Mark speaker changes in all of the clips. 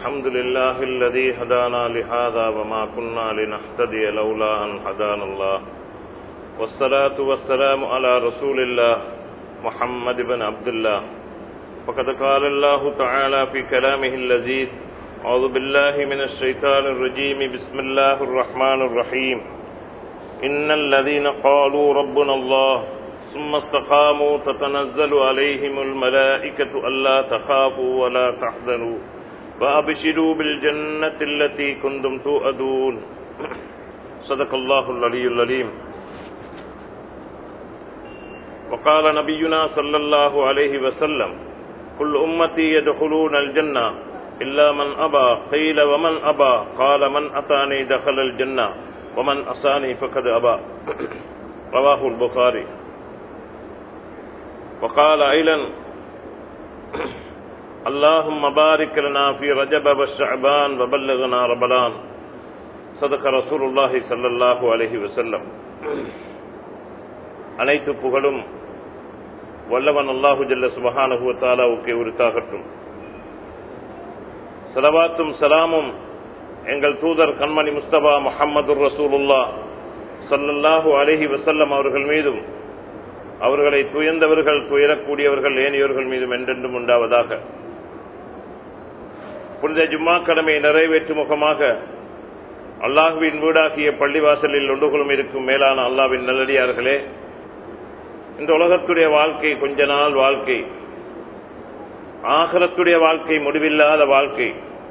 Speaker 1: الحمد لله الذي هدانا لهذا وما كنا لنهتدي لولا أن هدانا الله والصلاة والسلام على رسول الله محمد بن عبد الله فقد قال الله تعالى في كلامه اللذيذ أعوذ بالله من الشيطان الرجيم بسم الله الرحمن الرحيم إن الذين قالوا ربنا الله ثم استقاموا تتنزل عليهم الملائكة ألا تخافوا ولا تحزنوا وأبشروا بالجنة التي كنتم توعدون صدق الله العلي العليم وقال نبينا صلى الله عليه وسلم كل أمتي يدخلون الجنة إلا من أبى قيل ومن أبى قال من أتاني دخل الجنة ومن أساني فقد أبى رواه البخاري وقال أيضا اللهم بارك لنا في رجب والشعبان وبلغنا رمضان صدق رسول الله صلى الله عليه وسلم அனைத்து புகழும் வல்லவன் அல்லாஹு ஜல்ல சுபஹானஹு தாலாவுக்கு உரித்தாகட்டும் சலவாத்தும் சலாமும் எங்கள் தூதர் கண்மணி முஸ்தபா முஹம்மது ரசூலுல்லா சல்லல்லாஹு அலஹி வசல்லம் அவர்கள் மீதும் அவர்களை துயர்ந்தவர்கள் துயரக்கூடியவர்கள் ஏனியவர்கள் மீதும் என்றென்றும் உண்டாவதாக புனித ஜும்மா கடமை நிறைவேற்றும் முகமாக அல்லாஹுவின் வீடாகிய பள்ளிவாசலில் ஒன்றுகளும் இருக்கும் மேலான அல்லாவின் நல்லடியார்களே இந்த உலகத்துடைய வாழ்க்கை கொஞ்ச நாள் வாழ்க்கை ஆகரத்துடைய வாழ்க்கை முடிவில்லாத வாழ்க்கை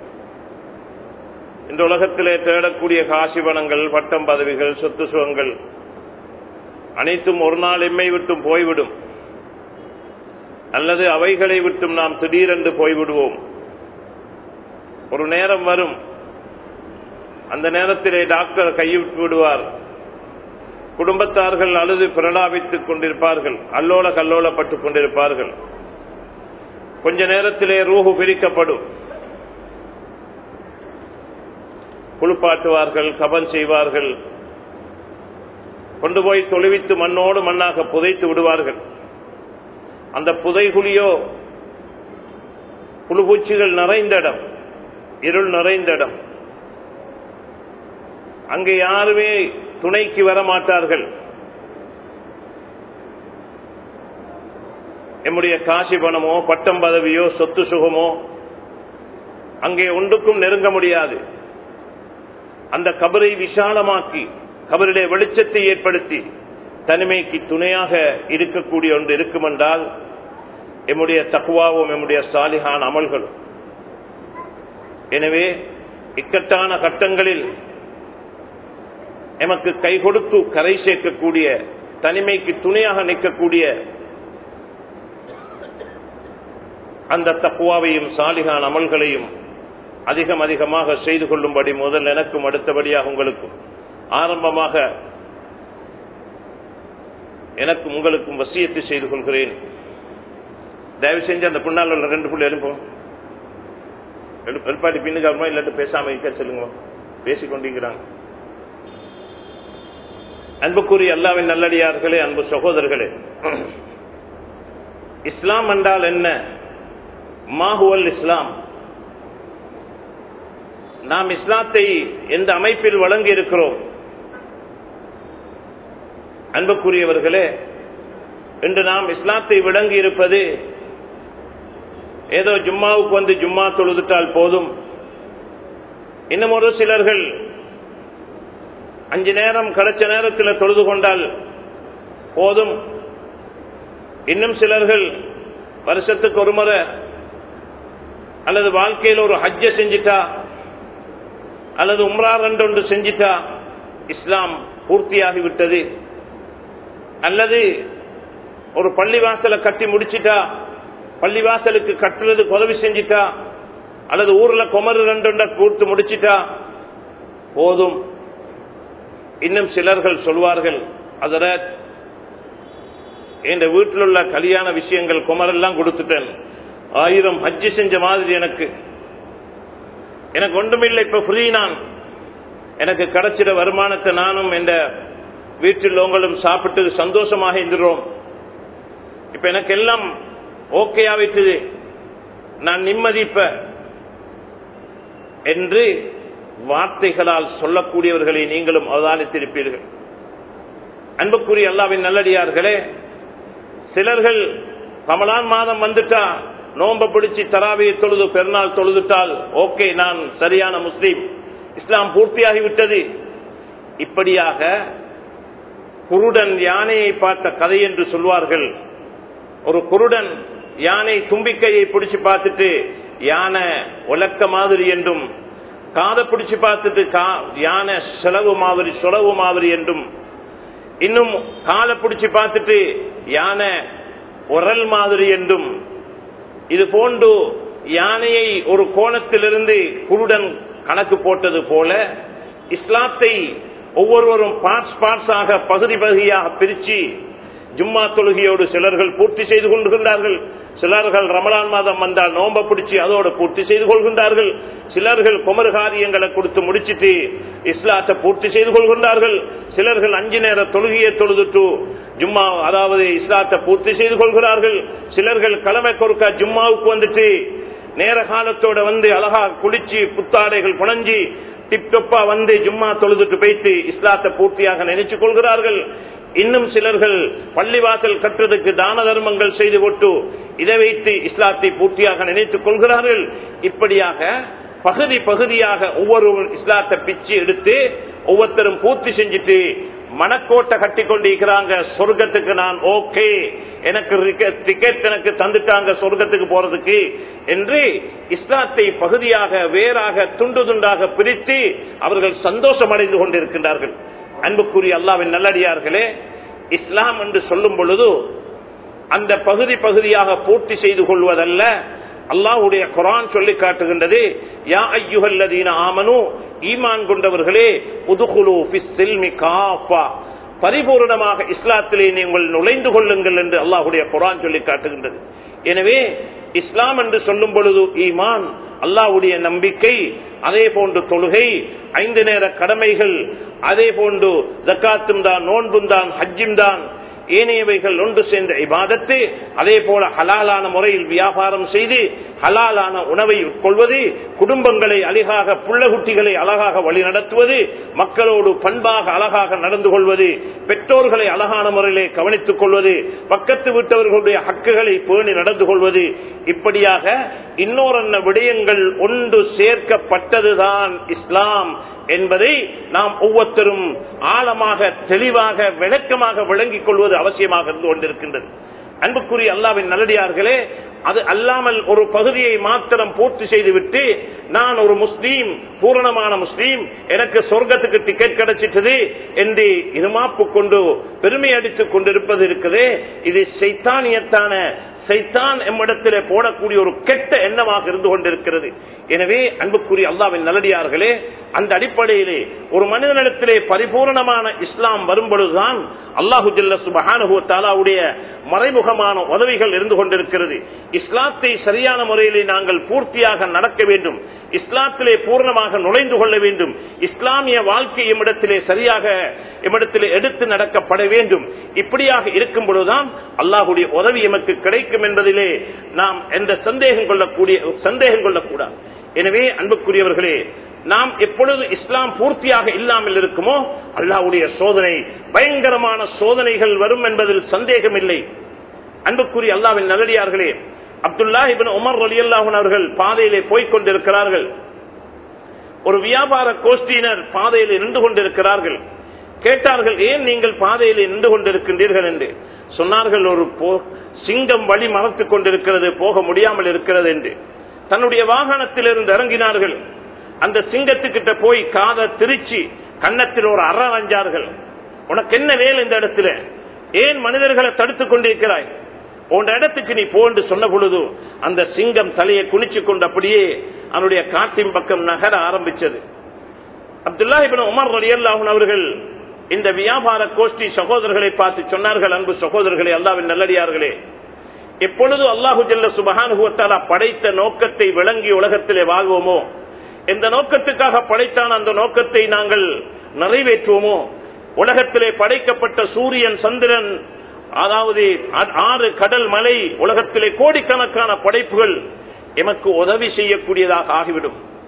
Speaker 1: இந்த உலகத்திலே தேடக்கூடிய காசிபணங்கள் பட்டம் பதவிகள் சொத்து சுகங்கள் அனைத்தும் ஒரு நாள் எம்மை விட்டும் போய்விடும் அல்லது அவைகளை விட்டும் நாம் திடீரென்று போய்விடுவோம் ஒரு நேரம் வரும் அந்த நேரத்திலே டாக்டர் கைவிட்டு விடுவார் குடும்பத்தார்கள் அழுது பிரலாபித்துக் கொண்டிருப்பார்கள் அல்லோல கல்லோலப்பட்டுக் கொண்டிருப்பார்கள் கொஞ்ச நேரத்திலே ரூஹு பிரிக்கப்படும் குளிப்பாட்டுவார்கள் கபன் செய்வார்கள் கொண்டு போய் தொழுவித்து மண்ணோடு மண்ணாக புதைத்து விடுவார்கள் அந்த புதைகுழியோ புழுபூச்சிகள் நிறைந்த இடம் இருள் நிறைந்த இடம் அங்கே யாருமே துணைக்கு வர மாட்டார்கள் எம்முடைய காசி பணமோ பட்டம் பதவியோ சொத்து சுகமோ அங்கே ஒன்றுக்கும் நெருங்க முடியாது அந்த கபரை விசாலமாக்கி கபருடைய வெளிச்சத்தை ஏற்படுத்தி தனிமைக்கு துணையாக இருக்கக்கூடிய ஒன்று இருக்கும் என்றால் எம்முடைய தக்குவாவும் எம்முடைய சாலிகான அமல்களும் எனவே இக்கட்டான கட்டங்களில் எமக்கு கை கொடுத்து கரை சேர்க்கக்கூடிய தனிமைக்கு துணையாக நிற்கக்கூடிய அந்த தக்குவாவையும் சாலிகான் அமல்களையும் அதிகம் அதிகமாக செய்து கொள்ளும்படி முதல் எனக்கும் அடுத்தபடியாக உங்களுக்கும் ஆரம்பமாக எனக்கும் உங்களுக்கும் வசியத்தை செய்து கொள்கிறேன் தயவு செஞ்சு அந்த புண்ணால் உள்ள ரெண்டு புள்ளி எழுப்போம் எழுப்பாட்டி பின்னுக்காரமா இல்லாட்டு பேசாம இருக்க சொல்லுங்க பேசிக்கொண்டிருக்கிறாங்க அன்புக்குரிய அல்லாவின் நல்லடியார்களே அன்பு சகோதரர்களே இஸ்லாம் என்றால் என்ன மாஹுவல் இஸ்லாம் நாம் இஸ்லாத்தை எந்த அமைப்பில் வழங்கி இருக்கிறோம் அன்புக்குரியவர்களே இன்று நாம் இஸ்லாத்தை விளங்கி இருப்பது ஏதோ ஜும்மாவுக்கு வந்து ஜும்மா தொழுதுட்டால் போதும் இன்னும் ஒரு சிலர்கள் அஞ்சு நேரம் கிடைச்ச நேரத்தில் தொழுது கொண்டால் போதும் இன்னும் சிலர்கள் வருஷத்துக்கு ஒரு முறை அல்லது வாழ்க்கையில் ஒரு ஹஜ்ஜ செஞ்சிட்டா அல்லது உம்ரா ரெண்டு ஒன்று செஞ்சிட்டா இஸ்லாம் பூர்த்தியாகிவிட்டது அல்லது ஒரு பள்ளிவாசலை கட்டி முடிச்சிட்டா பள்ளிவாசலுக்கு கட்டுறது உதவி செஞ்சிட்டா அல்லது ஊர்ல குமரு ரெண்டு கூட்டு முடிச்சிட்டா போதும் இன்னும் சிலர்கள் சொல்வார்கள் அதர என் வீட்டில் உள்ள கல்யாண விஷயங்கள் குமரெல்லாம் கொடுத்துட்டேன் ஆயிரம் ஹஜ்ஜி செஞ்ச மாதிரி எனக்கு எனக்கு ஒன்றுமில்லை இப்ப ஃப்ரீ நான் எனக்கு கிடைச்சிட வருமானத்தை நானும் என்ற வீட்டில் உங்களும் சாப்பிட்டு சந்தோஷமாக இருந்துறோம் இப்ப எனக்கு எல்லாம் ஓகே ஆயிட்டுது நான் நிம்மதி இப்ப என்று வார்த்தைகளால் சொல்லக்கூடியவர்களை நீங்களும் அவதானித்திருப்பீர்கள் அன்புக்குரிய அல்லாவின் நல்லடியார்களே சிலர்கள் ரமலான் மாதம் வந்துட்டா நோம்ப பிடிச்சி தராவியை தொழுது பெருநாள் தொழுதுட்டால் ஓகே நான் சரியான முஸ்லீம் இஸ்லாம் பூர்த்தியாகிவிட்டது இப்படியாக குருடன் யானையை பார்த்த கதை என்று சொல்வார்கள் ஒரு குருடன் யானை தும்பிக்கையை பிடிச்சு பார்த்துட்டு யானை உலக்க மாதிரி என்றும் காதை பிடிச்சு பார்த்துட்டு யானை செலவு மாதிரி சொலவு மாதிரி என்றும் இன்னும் காலை பிடிச்சு பார்த்துட்டு யானை உரல் மாதிரி என்றும் இது போன்று யானையை ஒரு கோணத்திலிருந்து குருடன் கணக்கு போட்டது போல இஸ்லாத்தை ஒவ்வொருவரும் பார்ட்ஸ் பார்ட்ஸாக பகுதி பகுதியாக பிரிச்சு ஜும்மா தொழுகையோடு சிலர்கள் பூர்த்தி செய்து கொள்கின்றார்கள் சிலர்கள் ரமலான் மாதம் வந்தால் நோம்ப பிடிச்சி அதோடு பூர்த்தி செய்து கொள்கின்றார்கள் சிலர்கள் குமரு காரியங்களை கொடுத்து முடிச்சிட்டு இஸ்லாத்தை பூர்த்தி செய்து கொள்கின்றார்கள் சிலர்கள் அஞ்சு நேர தொழுகையை தொழுதுட்டு ஜும்மா அதாவது இஸ்லாத்தை பூர்த்தி செய்து கொள்கிறார்கள் சிலர்கள் கிழமை கொடுக்க ஜும்மாவுக்கு வந்துட்டு நேர காலத்தோட வந்து அழகா குளிச்சு புத்தாடைகள் புனஞ்சி டிப்டொப்பா வந்து ஜும்மா தொழுதுட்டு போயிட்டு இஸ்லாத்தை பூர்த்தியாக நினைச்சு கொள்கிறார்கள் இன்னும் சிலர்கள் பள்ளிவாசல் கட்டுறதுக்கு தான தர்மங்கள் செய்து போட்டு இதை வைத்து இஸ்லாத்தை பூர்த்தியாக நினைத்துக் கொள்கிறார்கள் இப்படியாக பகுதி பகுதியாக ஒவ்வொரு இஸ்லாத்தை பிச்சு எடுத்து ஒவ்வொருத்தரும் பூர்த்தி செஞ்சுட்டு மனக்கோட்டை கட்டி கொண்டிருக்கிறாங்க சொர்க்கத்துக்கு நான் ஓகே எனக்கு டிக்கெட் எனக்கு தந்துட்டாங்க சொர்க்கத்துக்கு போறதுக்கு என்று இஸ்லாத்தை பகுதியாக வேறாக துண்டு துண்டாக பிரித்து அவர்கள் சந்தோஷம் அடைந்து கொண்டிருக்கின்றார்கள் அன்புக்குரிய அல்லாவின் நல்லடியார்களே இஸ்லாம் என்று சொல்லும் பொழுது அந்த பகுதி பகுதியாக பூர்த்தி செய்து கொள்வதல்ல அல்லாஹுடைய குரான் சொல்லி காட்டுகின்றது யா ஐயுகல்லதீன ஆமனு ஈமான் கொண்டவர்களே உதுகுலு காஃபா பரிபூர்ணமாக இஸ்லாத்திலே நீங்கள் நுழைந்து கொள்ளுங்கள் என்று அல்லாஹுடைய குரான் சொல்லி காட்டுகின்றது எனவே இஸ்லாம் என்று சொல்லும் பொழுது ஈமான் அல்லாஹுடைய நம்பிக்கை அதே போன்று தொழுகை ஐந்து நேர கடமைகள் அதே போன்று ஜக்காத்தும் தான் நோன்பும் தான் ஹஜ்ஜும் தான் ஏனையவைகள் ஒன்று சேர்ந்த இபாதத்து அதே போல ஹலாலான முறையில் வியாபாரம் செய்து ஹலாலான உணவை உட்கொள்வது குடும்பங்களை அழகாக புள்ளகுட்டிகளை அழகாக வழிநடத்துவது மக்களோடு பண்பாக அழகாக நடந்து கொள்வது பெற்றோர்களை அழகான முறையிலே கவனித்துக் கொள்வது பக்கத்து விட்டவர்களுடைய ஹக்குகளை பேணி நடந்து கொள்வது இப்படியாக இன்னொரு விடயங்கள் ஒன்று சேர்க்கப்பட்டதுதான் இஸ்லாம் என்பதை நாம் ஒவ்வொருத்தரும் ஆழமாக தெளிவாக விளக்கமாக விளங்கிக் கொள்வது அவசியமாக இருந்து கொண்டிருக்கின்றது அன்புக்குரிய அல்லாவின் நல்லடியார்களே அது அல்லாமல் ஒரு பகுதியை மாத்திரம் பூர்த்தி செய்துவிட்டு நான் ஒரு முஸ்லீம் பூரணமான முஸ்லீம் எனக்கு சொர்க்கத்துக்கு டிக்கெட் கிடைச்சிட்டது என்று இருமாப்பு கொண்டு பெருமை அடித்துக் கொண்டிருப்பது இருக்குது இது சைத்தானியத்தான சைத்தான் எம்மிடத்திலே போடக்கூடிய ஒரு கெட்ட எண்ணமாக இருந்து கொண்டிருக்கிறது எனவே அன்புக்குரிய அல்லாவின் நல்லடியார்களே அந்த அடிப்படையிலே ஒரு மனிதனிடத்திலே பரிபூர்ணமான இஸ்லாம் வரும்பொழுதுதான் அல்லாஹு ஜல்ல சுபஹானுடைய மறைமுகமான உதவிகள் இருந்து கொண்டிருக்கிறது இஸ்லாத்தை சரியான முறையிலே நாங்கள் பூர்த்தியாக நடக்க வேண்டும் இஸ்லாத்திலே பூர்ணமாக நுழைந்து கொள்ள வேண்டும் இஸ்லாமிய வாழ்க்கை எம்மிடத்திலே சரியாக எம்மிடத்திலே எடுத்து நடக்கப்பட வேண்டும் இப்படியாக இருக்கும் பொழுதுதான் அல்லாஹுடைய உதவி எமக்கு கிடைக்கும் என்பதிலே நாம் எந்த சந்தேகம் கொள்ளக்கூடிய சந்தேகம் கொள்ளக்கூடாது எனவே அன்புக்குரியவர்களே நாம் எப்பொழுது இஸ்லாம் பூர்த்தியாக இல்லாமல் இருக்குமோ அல்லாவுடைய சோதனை பயங்கரமான சோதனைகள் வரும் என்பதில் சந்தேகம் இல்லை அன்புக்குரிய அல்லாவின் நகடியார்களே அப்துல்லா இபின் உமர் அலி அல்லாஹன் அவர்கள் பாதையிலே போய்க் கொண்டிருக்கிறார்கள் ஒரு வியாபார கோஷ்டியினர் பாதையில் நின்று கொண்டிருக்கிறார்கள் கேட்டார்கள் ஏன் நீங்கள் பாதையில் நின்று கொண்டிருக்கின்றீர்கள் என்று சொன்னார்கள் ஒரு சிங்கம் வழி மறத்துக் கொண்டிருக்கிறது போக முடியாமல் இருக்கிறது என்று தன்னுடைய வாகனத்தில் இருந்து இறங்கினார்கள் அந்த சிங்கத்துக்கிட்ட போய் காதை திருச்சி கன்னத்தில் ஒரு அற வஞ்சார்கள் உனக்கு என்ன வேலை இந்த இடத்துல ஏன் மனிதர்களை தடுத்துக் கொண்டிருக்கிறாய் உன் இடத்துக்கு நீ போன்று சொன்ன பொழுது அந்த சிங்கம் தலையை குனிச்சு கொண்டு அப்படியே அவனுடைய காட்டின் பக்கம் நகர ஆரம்பிச்சது அப்துல்லா இபின் உமர் ரலியல்லாஹன் அவர்கள் இந்த வியாபார கோஷ்டி சகோதரர்களை பார்த்து சொன்னார்கள் அன்பு சகோதரர்களே அல்லாவின் நல்லடியார்களே எப்பொழுது அல்லாஹு ஜல்ல சுபஹானுவத்தாலா படைத்த நோக்கத்தை விளங்கி உலகத்திலே வாழ்வோமோ எந்த நோக்கத்துக்காக படைத்தான் அந்த நோக்கத்தை நாங்கள் நிறைவேற்றுவோமோ உலகத்திலே படைக்கப்பட்ட சூரியன் சந்திரன் அதாவது ஆறு கடல் மலை உலகத்திலே கோடிக்கணக்கான படைப்புகள் எமக்கு உதவி செய்யக்கூடியதாக ஆகிவிடும்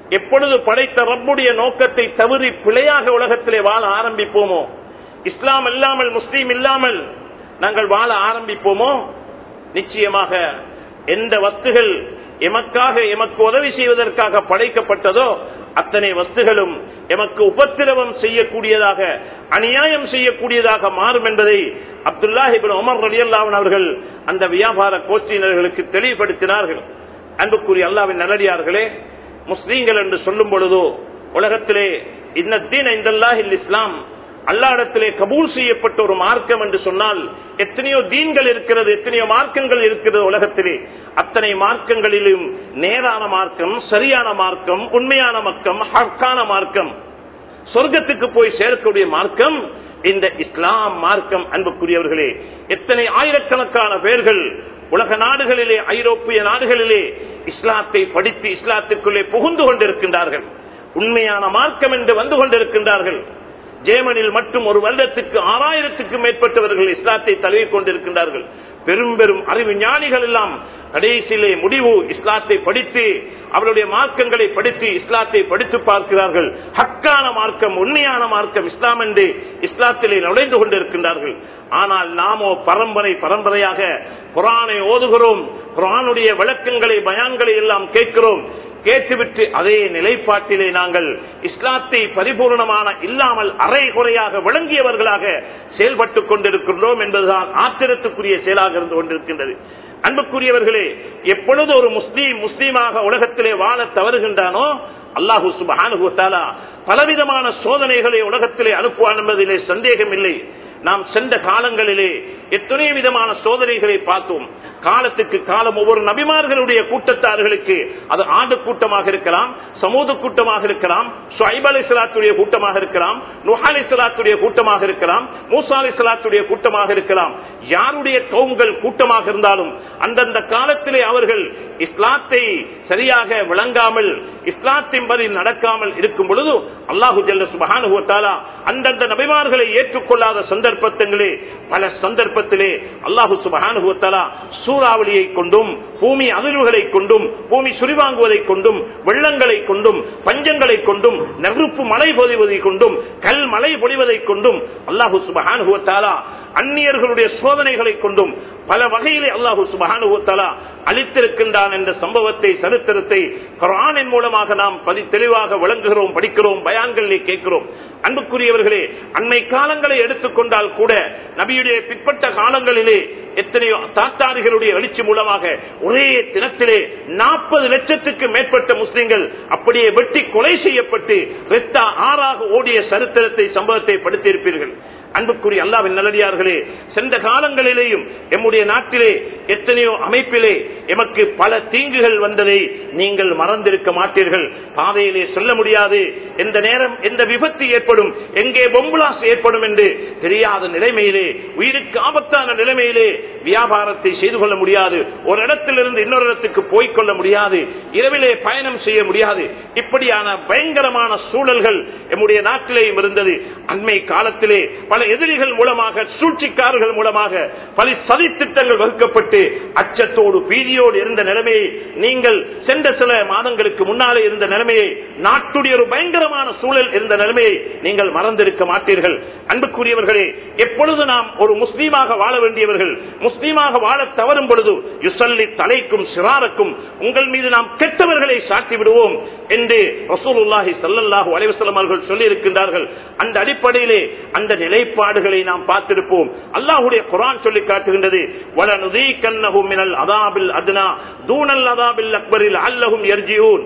Speaker 1: எப்பொழுது படைத்த ரப்புடைய நோக்கத்தை தவறி பிழையாக உலகத்திலே வாழ ஆரம்பிப்போமோ இஸ்லாம் இல்லாமல் முஸ்லீம் இல்லாமல் நாங்கள் வாழ ஆரம்பிப்போமோ நிச்சயமாக எந்த வஸ்துகள் எமக்காக எமக்கு உதவி செய்வதற்காக படைக்கப்பட்டதோ அத்தனை வஸ்துகளும் எமக்கு உபத்திரவம் செய்யக்கூடியதாக அநியாயம் செய்யக்கூடியதாக மாறும் என்பதை அப்துல்லாஹிபின் உமர் ரலியல்லாவன் அவர்கள் அந்த வியாபார கோஷ்டியினர்களுக்கு தெளிவுபடுத்தினார்கள் அன்புக்குரிய அல்லாவின் நல்லடியார்களே முஸ்லீம்கள் என்று சொல்லும் பொழுதோ உலகத்திலே இன்னத்தீன் இந்தல்லாஹில் இஸ்லாம் அல்லாடத்திலே கபூல் செய்யப்பட்ட ஒரு மார்க்கம் என்று சொன்னால் எத்தனையோ தீன்கள் இருக்கிறது எத்தனையோ மார்க்கங்கள் இருக்கிறது உலகத்திலே அத்தனை மார்க்கங்களிலும் நேரான மார்க்கம் சரியான மார்க்கம் உண்மையான மார்க்கம் ஹக்கான மார்க்கம் சொர்க்கத்துக்கு போய் சேர்க்கக்கூடிய மார்க்கம் இந்த இஸ்லாம் மார்க்கம் அன்புக்குரியவர்களே எத்தனை ஆயிரக்கணக்கான பேர்கள் உலக நாடுகளிலே ஐரோப்பிய நாடுகளிலே இஸ்லாத்தை படித்து இஸ்லாத்துக்குள்ளே புகுந்து கொண்டிருக்கின்றார்கள் உண்மையான மார்க்கம் என்று வந்து கொண்டிருக்கின்றார்கள் ஜேமனில் மட்டும் ஒரு வருடத்துக்கு ஆறாயிரத்துக்கும் மேற்பட்டவர்கள் இஸ்லாத்தை தழுவி கொண்டிருக்கின்றார்கள் பெரும் பெரும் அறிவு ஞானிகள் எல்லாம் கடைசியிலே முடிவு இஸ்லாத்தை படித்து அவருடைய மார்க்கங்களை படித்து இஸ்லாத்தை படித்து பார்க்கிறார்கள் ஹக்கான மார்க்கம் உண்மையான மார்க்கம் இஸ்லாம் என்று இஸ்லாத்திலே நுழைந்து கொண்டிருக்கின்றார்கள் ஆனால் நாமோ பரம்பரை பரம்பரையாக குரானை ஓதுகிறோம் குரானுடைய விளக்கங்களை பயான்களை எல்லாம் கேட்கிறோம் கேட்டுவிட்டு அதே நிலைப்பாட்டிலே நாங்கள் இஸ்லாத்தை பரிபூர்ணமான இல்லாமல் அரை குறையாக விளங்கியவர்களாக செயல்பட்டுக் கொண்டிருக்கின்றோம் என்பதுதான் ஆத்திரத்துக்குரிய செயலாக இருந்து கொண்டிருக்கின்றது அன்புக்குரியவர்களே எப்பொழுது ஒரு முஸ்லீம் முஸ்லீமாக உலகத்திலே வாழ தவறுகின்றானோ அல்லாஹூ சுபானுகுத்தாலா பலவிதமான சோதனைகளை உலகத்திலே அனுப்புவான் என்பதிலே சந்தேகம் இல்லை நாம் சென்ற காலங்களிலே எத்தனை விதமான சோதனைகளை பார்த்தோம் காலத்துக்கு காலம் ஒவ்வொரு நபிமார்களுடைய கூட்டத்தார்களுக்கு அது ஆண்டு கூட்டமாக இருக்கலாம் சமூக கூட்டமாக இருக்கலாம் சுவைப் அலி சலாத்துடைய கூட்டமாக இருக்கலாம் நுஹாலி சலாத்துடைய கூட்டமாக இருக்கலாம் மூசா அலி சலாத்துடைய கூட்டமாக இருக்கலாம் யாருடைய கவுங்கள் கூட்டமாக இருந்தாலும் அந்தந்த காலத்திலே அவர்கள் இஸ்லாத்தை சரியாக விளங்காமல் இஸ்லாத்தின் படி நடக்காமல் இருக்கும் பொழுது அல்லாஹு ஜல்ல சுபஹானுவத்தாலா அந்தந்த நபிமார்களை ஏற்றுக்கொள்ளாத சந்தர்ப்பத்திலே பல சந்தர்ப்பத்திலே அல்லாஹு சுபஹானுவத்தாலா சூறாவளியை கொண்டும் பூமி அதிர்வுகளை கொண்டும் பூமி சுரிவாங்குவதை கொண்டும் வெள்ளங்களை கொண்டும் பஞ்சங்களை கொண்டும் நெருப்பு மழை பொழிவதை கொண்டும் கல் மழை பொழிவதை கொண்டும் அல்லாஹு சுபஹானுவத்தாலா அந்நியர்களுடைய சோதனைகளை கொண்டும் பல வகையிலே அல்லாஹு சுபஹானுவத்தாலா அளித்திருக்கின்றான் என்ற சம்பவத்தை சரித்திரத்தை குரானின் மூலமாக நாம் பதி தெளிவாக விளங்குகிறோம் படிக்கிறோம் பயான்களிலே கேட்கிறோம் அன்புக்குரியவர்களே அன்னை காலங்களை எடுத்துக்கொண்டால் கூட நபியுடைய பிற்பட்ட காலங்களிலே எத்தனையோ தாத்தாரிகளுடைய எழுச்சி மூலமாக ஒரே தினத்திலே நாற்பது லட்சத்துக்கு மேற்பட்ட முஸ்லிம்கள் அப்படியே வெட்டி கொலை செய்யப்பட்டு ரெத்தா ஆறாக ஓடிய சரித்திரத்தை சம்பவத்தை படுத்தியிருப்பீர்கள் அன்புக்குரிய அல்லாவின் நல்லடியார்களே சென்ற காலங்களிலேயும் எம்முடைய நாட்டிலே எத்தனையோ அமைப்பிலே எமக்கு பல தீங்குகள் வந்ததை நீங்கள் மறந்திருக்க மாட்டீர்கள் பாதையிலே சொல்ல முடியாது எந்த நேரம் எந்த விபத்து ஏற்படும் எங்கே பொம்புலாஸ் ஏற்படும் என்று தெரியாத நிலைமையிலே உயிருக்கு ஆபத்தான நிலைமையிலே வியாபாரத்தை செய்து கொள்ள முடியாது ஒரு இடத்திலிருந்து இன்னொரு இடத்துக்கு போய்கொள்ள முடியாது இரவிலே பயணம் செய்ய முடியாது இப்படியான பயங்கரமான சூழல்கள் எம்முடைய நாட்டிலேயும் இருந்தது அண்மை காலத்திலே பல எதிரிகள் மூலமாக சூழ்ச்சிக்காரர்கள் மூலமாக பல சதித்திட்டங்கள் வகுக்கப்பட்டு அச்சத்தோடு பீதியோடு இருந்த நிலைமையை நீங்கள் சென்ற சில மாதங்களுக்கு முன்னாலே இருந்த நிலைமையை நாட்டுடைய ஒரு பயங்கரமான சூழல் இருந்த நிலைமையை நீங்கள் மறந்திருக்க மாட்டீர்கள் அன்புக்குரியவர்களே எப்பொழுது நாம் ஒரு முஸ்லீமாக வாழ வேண்டியவர்கள் முஸ்லீமாக வாழ தவறும் பொழுது யுசல்லி தலைக்கும் சிறாருக்கும் உங்கள் மீது நாம் கெட்டவர்களை சாட்டி விடுவோம் என்று ரசூலுல்லாஹி சல்லல்லாஹு அலைவசலம் அவர்கள் சொல்லி இருக்கின்றார்கள் அந்த அடிப்படையிலே அந்த நிலைப்பாடுகளை நாம் பார்த்திருப்போம் அல்லாஹுடைய குரான் சொல்லி காட்டுகின்றது வலனுதீ கண்ணகும் மினல் அதாபில் அதுனா தூணல் அதாபில் அக்பரில் அல்லகும் எர்ஜியூன்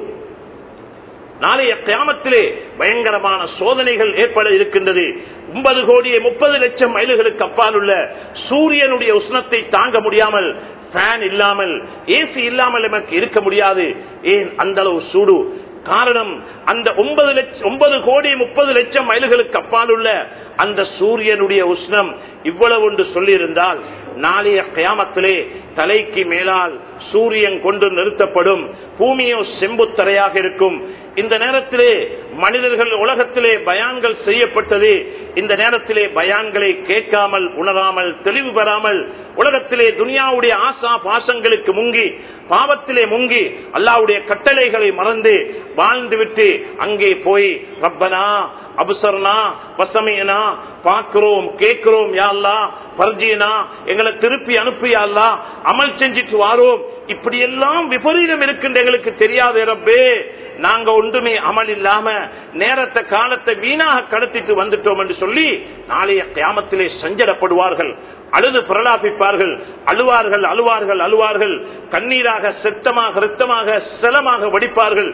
Speaker 1: நாளைய கிராமத்திலே பயங்கரமான சோதனைகள் ஏற்பட இருக்கின்றது ஒன்பது கோடியே முப்பது லட்சம் மைல்களுக்கு அப்பால் உள்ள சூரியனுடைய உஷ்ணத்தை தாங்க முடியாமல் ஃபேன் இல்லாமல் ஏசி இல்லாமல் நமக்கு இருக்க முடியாது ஏன் அந்த அளவு சூடு காரணம் அந்த ஒன்பது லட்சம் ஒன்பது கோடி முப்பது லட்சம் மைல்களுக்கு அப்பால் உள்ள அந்த சூரியனுடைய உஷ்ணம் இவ்வளவு ஒன்று சொல்லியிருந்தால் நாளைய கயாமத்திலே தலைக்கு மேலால் சூரியன் கொண்டு நிறுத்தப்படும் பூமியோ செம்புத்தரையாக இருக்கும் இந்த நேரத்திலே மனிதர்கள் உலகத்திலே பயான்கள் செய்யப்பட்டது இந்த நேரத்திலே பயான்களை கேட்காமல் உணராமல் தெளிவு பெறாமல் உலகத்திலே துனியாவுடைய ஆசா பாசங்களுக்கு முங்கி பாவத்திலே முங்கி அல்லாவுடைய கட்டளைகளை மறந்து வாழ்ந்துவிட்டு அங்கே போய் ரப்பனா அபுசர்னா வசமியனா பார்க்கிறோம் கேட்கிறோம் யாழ்லா பர்ஜியனா எங்களை திருப்பி அனுப்பியாள்லா அமல் செஞ்சிட்டு வாரோம் இப்படி எல்லாம் விபரீதம் இருக்கின்ற எங்களுக்கு தெரியாது ரப்பே நாங்க ஒன்றுமே அமல் இல்லாம நேரத்தை காலத்தை வீணாக கடத்திட்டு வந்துட்டோம் என்று சொல்லி நாளைய கியாமத்திலே சஞ்சடப்படுவார்கள் அழுது பிரலாபிப்பார்கள் அழுவார்கள் அழுவார்கள் அழுவார்கள் கண்ணீராக செத்தமாக ரத்தமாக செலமாக வடிப்பார்கள்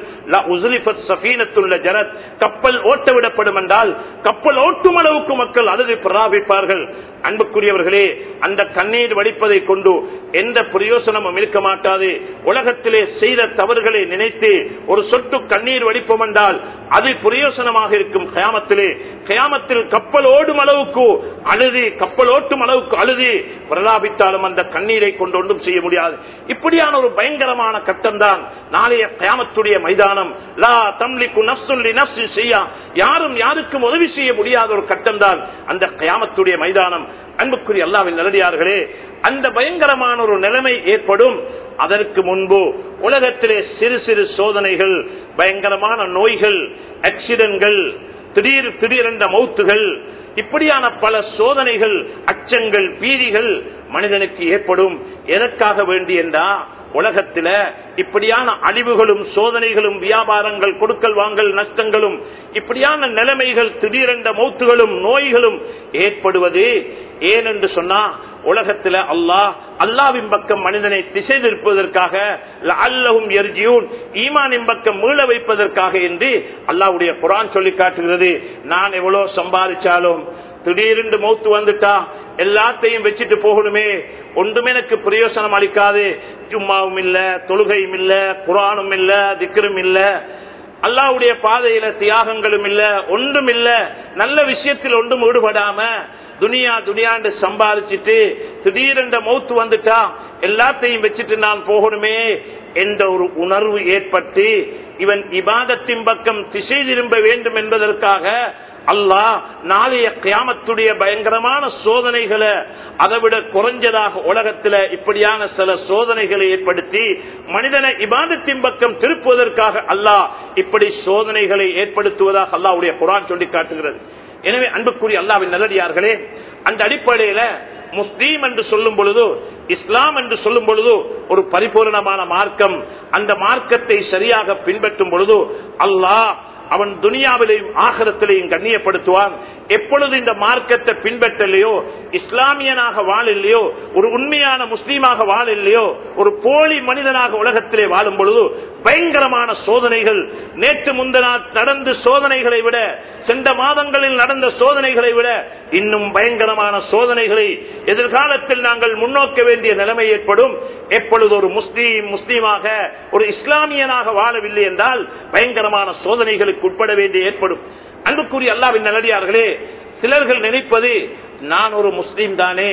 Speaker 1: ஜரத் கப்பல் ஓட்ட விடப்படும் என்றால் கப்பல் ஓட்டும் அளவுக்கு மக்கள் அழுது பிரலாபிப்பார்கள் அன்புக்குரியவர்களே அந்த கண்ணீர் வடிப்பதை கொண்டு எந்த பிரயோசனமும் இருக்க மாட்டாது உலகத்திலே செய்த தவறுகளை நினைத்து ஒரு சொட்டு கண்ணீர் வடிப்போம் என்றால் அது பிரயோசனமாக இருக்கும் கயாமத்திலே கயாமத்தில் கப்பல் ஓடும் அளவுக்கு அழுது கப்பல் ஓட்டும் அளவுக்கு அழுது பிரலாபித்தாலும் அந்த கண்ணீரை கொண்டு ஒன்றும் செய்ய முடியாது இப்படியான ஒரு பயங்கரமான கட்டம் தான் நாளைய கயாமத்துடைய மைதானம் லா தம்லிக்கு நப்சுல்லி நப்சு செய்யா யாரும் யாருக்கும் உதவி செய்ய முடியாத ஒரு கட்டம் தான் அந்த கயாமத்துடைய மைதானம் அன்புக்குரிய அல்லாவின் நிலடியார்களே அந்த பயங்கரமான ஒரு நிலைமை ஏற்படும் அதற்கு முன்பு உலகத்திலே சிறு சிறு சோதனைகள் பயங்கரமான நோய்கள் ஆக்சிடென்ட்கள் திடீர் திடீரென்ற மௌத்துகள் இப்படியான பல சோதனைகள் அச்சங்கள் பீதிகள் மனிதனுக்கு ஏற்படும் எதற்காக வேண்டி என்றா உலகத்தில இப்படியான அழிவுகளும் சோதனைகளும் வியாபாரங்கள் கொடுக்கல் வாங்கல் நஷ்டங்களும் இப்படியான நிலைமைகள் திடீரென்ற மௌத்துகளும் நோய்களும் ஏற்படுவது ஏனென்று சொன்னா உலகத்துல அல்லாஹ் அல்லாவின் பக்கம் மனிதனை திசை திருப்பதற்காக அல்லவும் எர்ஜியூன் ஈமானின் பக்கம் மீள வைப்பதற்காக என்று அல்லாவுடைய குரான் சொல்லி காட்டுகிறது நான் எவ்வளவு சம்பாதிச்சாலும் திடீரென்று மௌத்து வந்துட்டா எல்லாத்தையும் வச்சுட்டு போகணுமே ஒன்றுமே எனக்கு பிரயோசனம் அளிக்காது சும்மாவும் இல்ல தொழுகையும் இல்ல குரானும் இல்ல திக்கரும் இல்ல அல்லாவுடைய பாதையில தியாகங்களும் இல்ல ஒன்றும் இல்ல நல்ல விஷயத்தில் ஒன்றும் ஈடுபடாம துனியா துனியாண்டு சம்பாதிச்சுட்டு திடீரென்ற மௌத்து வந்துட்டா எல்லாத்தையும் வச்சுட்டு நான் போகணுமே என்ற ஒரு உணர்வு ஏற்பட்டு இவன் இபாதத்தின் பக்கம் திசை திரும்ப வேண்டும் என்பதற்காக அல்லாஹ் நாளைய கியாமத்துடைய பயங்கரமான சோதனைகளை அதை விட குறைஞ்சதாக உலகத்துல இப்படியான சில சோதனைகளை ஏற்படுத்தி மனிதனை இபாதத்தின் பக்கம் திருப்புவதற்காக அல்லாஹ் இப்படி சோதனைகளை ஏற்படுத்துவதாக அல்லாவுடைய குரான் சொல்லி காட்டுகிறது எனவே அன்புக்குரிய அல்லாவின் நல்லடியார்களே அந்த அடிப்படையில முஸ்லீம் என்று சொல்லும் பொழுது இஸ்லாம் என்று சொல்லும் பொழுது ஒரு பரிபூர்ணமான மார்க்கம் அந்த மார்க்கத்தை சரியாக பின்பற்றும் பொழுது அல்லாஹ் அவன் துனியாவிலையும் ஆகரத்திலையும் கண்ணியப்படுத்துவான் எப்பொழுது இந்த மார்க்கத்தை பின்பற்றலையோ இஸ்லாமியனாக வாழலையோ ஒரு உண்மையான முஸ்லீமாக வாழலையோ ஒரு போலி மனிதனாக உலகத்திலே வாழும் பொழுது பயங்கரமான சோதனைகள் நேற்று முந்தனால் நடந்த சோதனைகளை விட சென்ற மாதங்களில் நடந்த சோதனைகளை விட இன்னும் பயங்கரமான சோதனைகளை எதிர்காலத்தில் நாங்கள் முன்னோக்க வேண்டிய நிலைமை ஏற்படும் எப்பொழுது ஒரு முஸ்லீம் முஸ்லீமாக ஒரு இஸ்லாமியனாக வாழவில்லை என்றால் பயங்கரமான சோதனைகளுக்கு உட்பட வேண்டிய ஏற்படும் அன்புக்குரிய அல்லாவின் நல்லடியார்களே சிலர்கள் நினைப்பது நான் ஒரு முஸ்லீம் தானே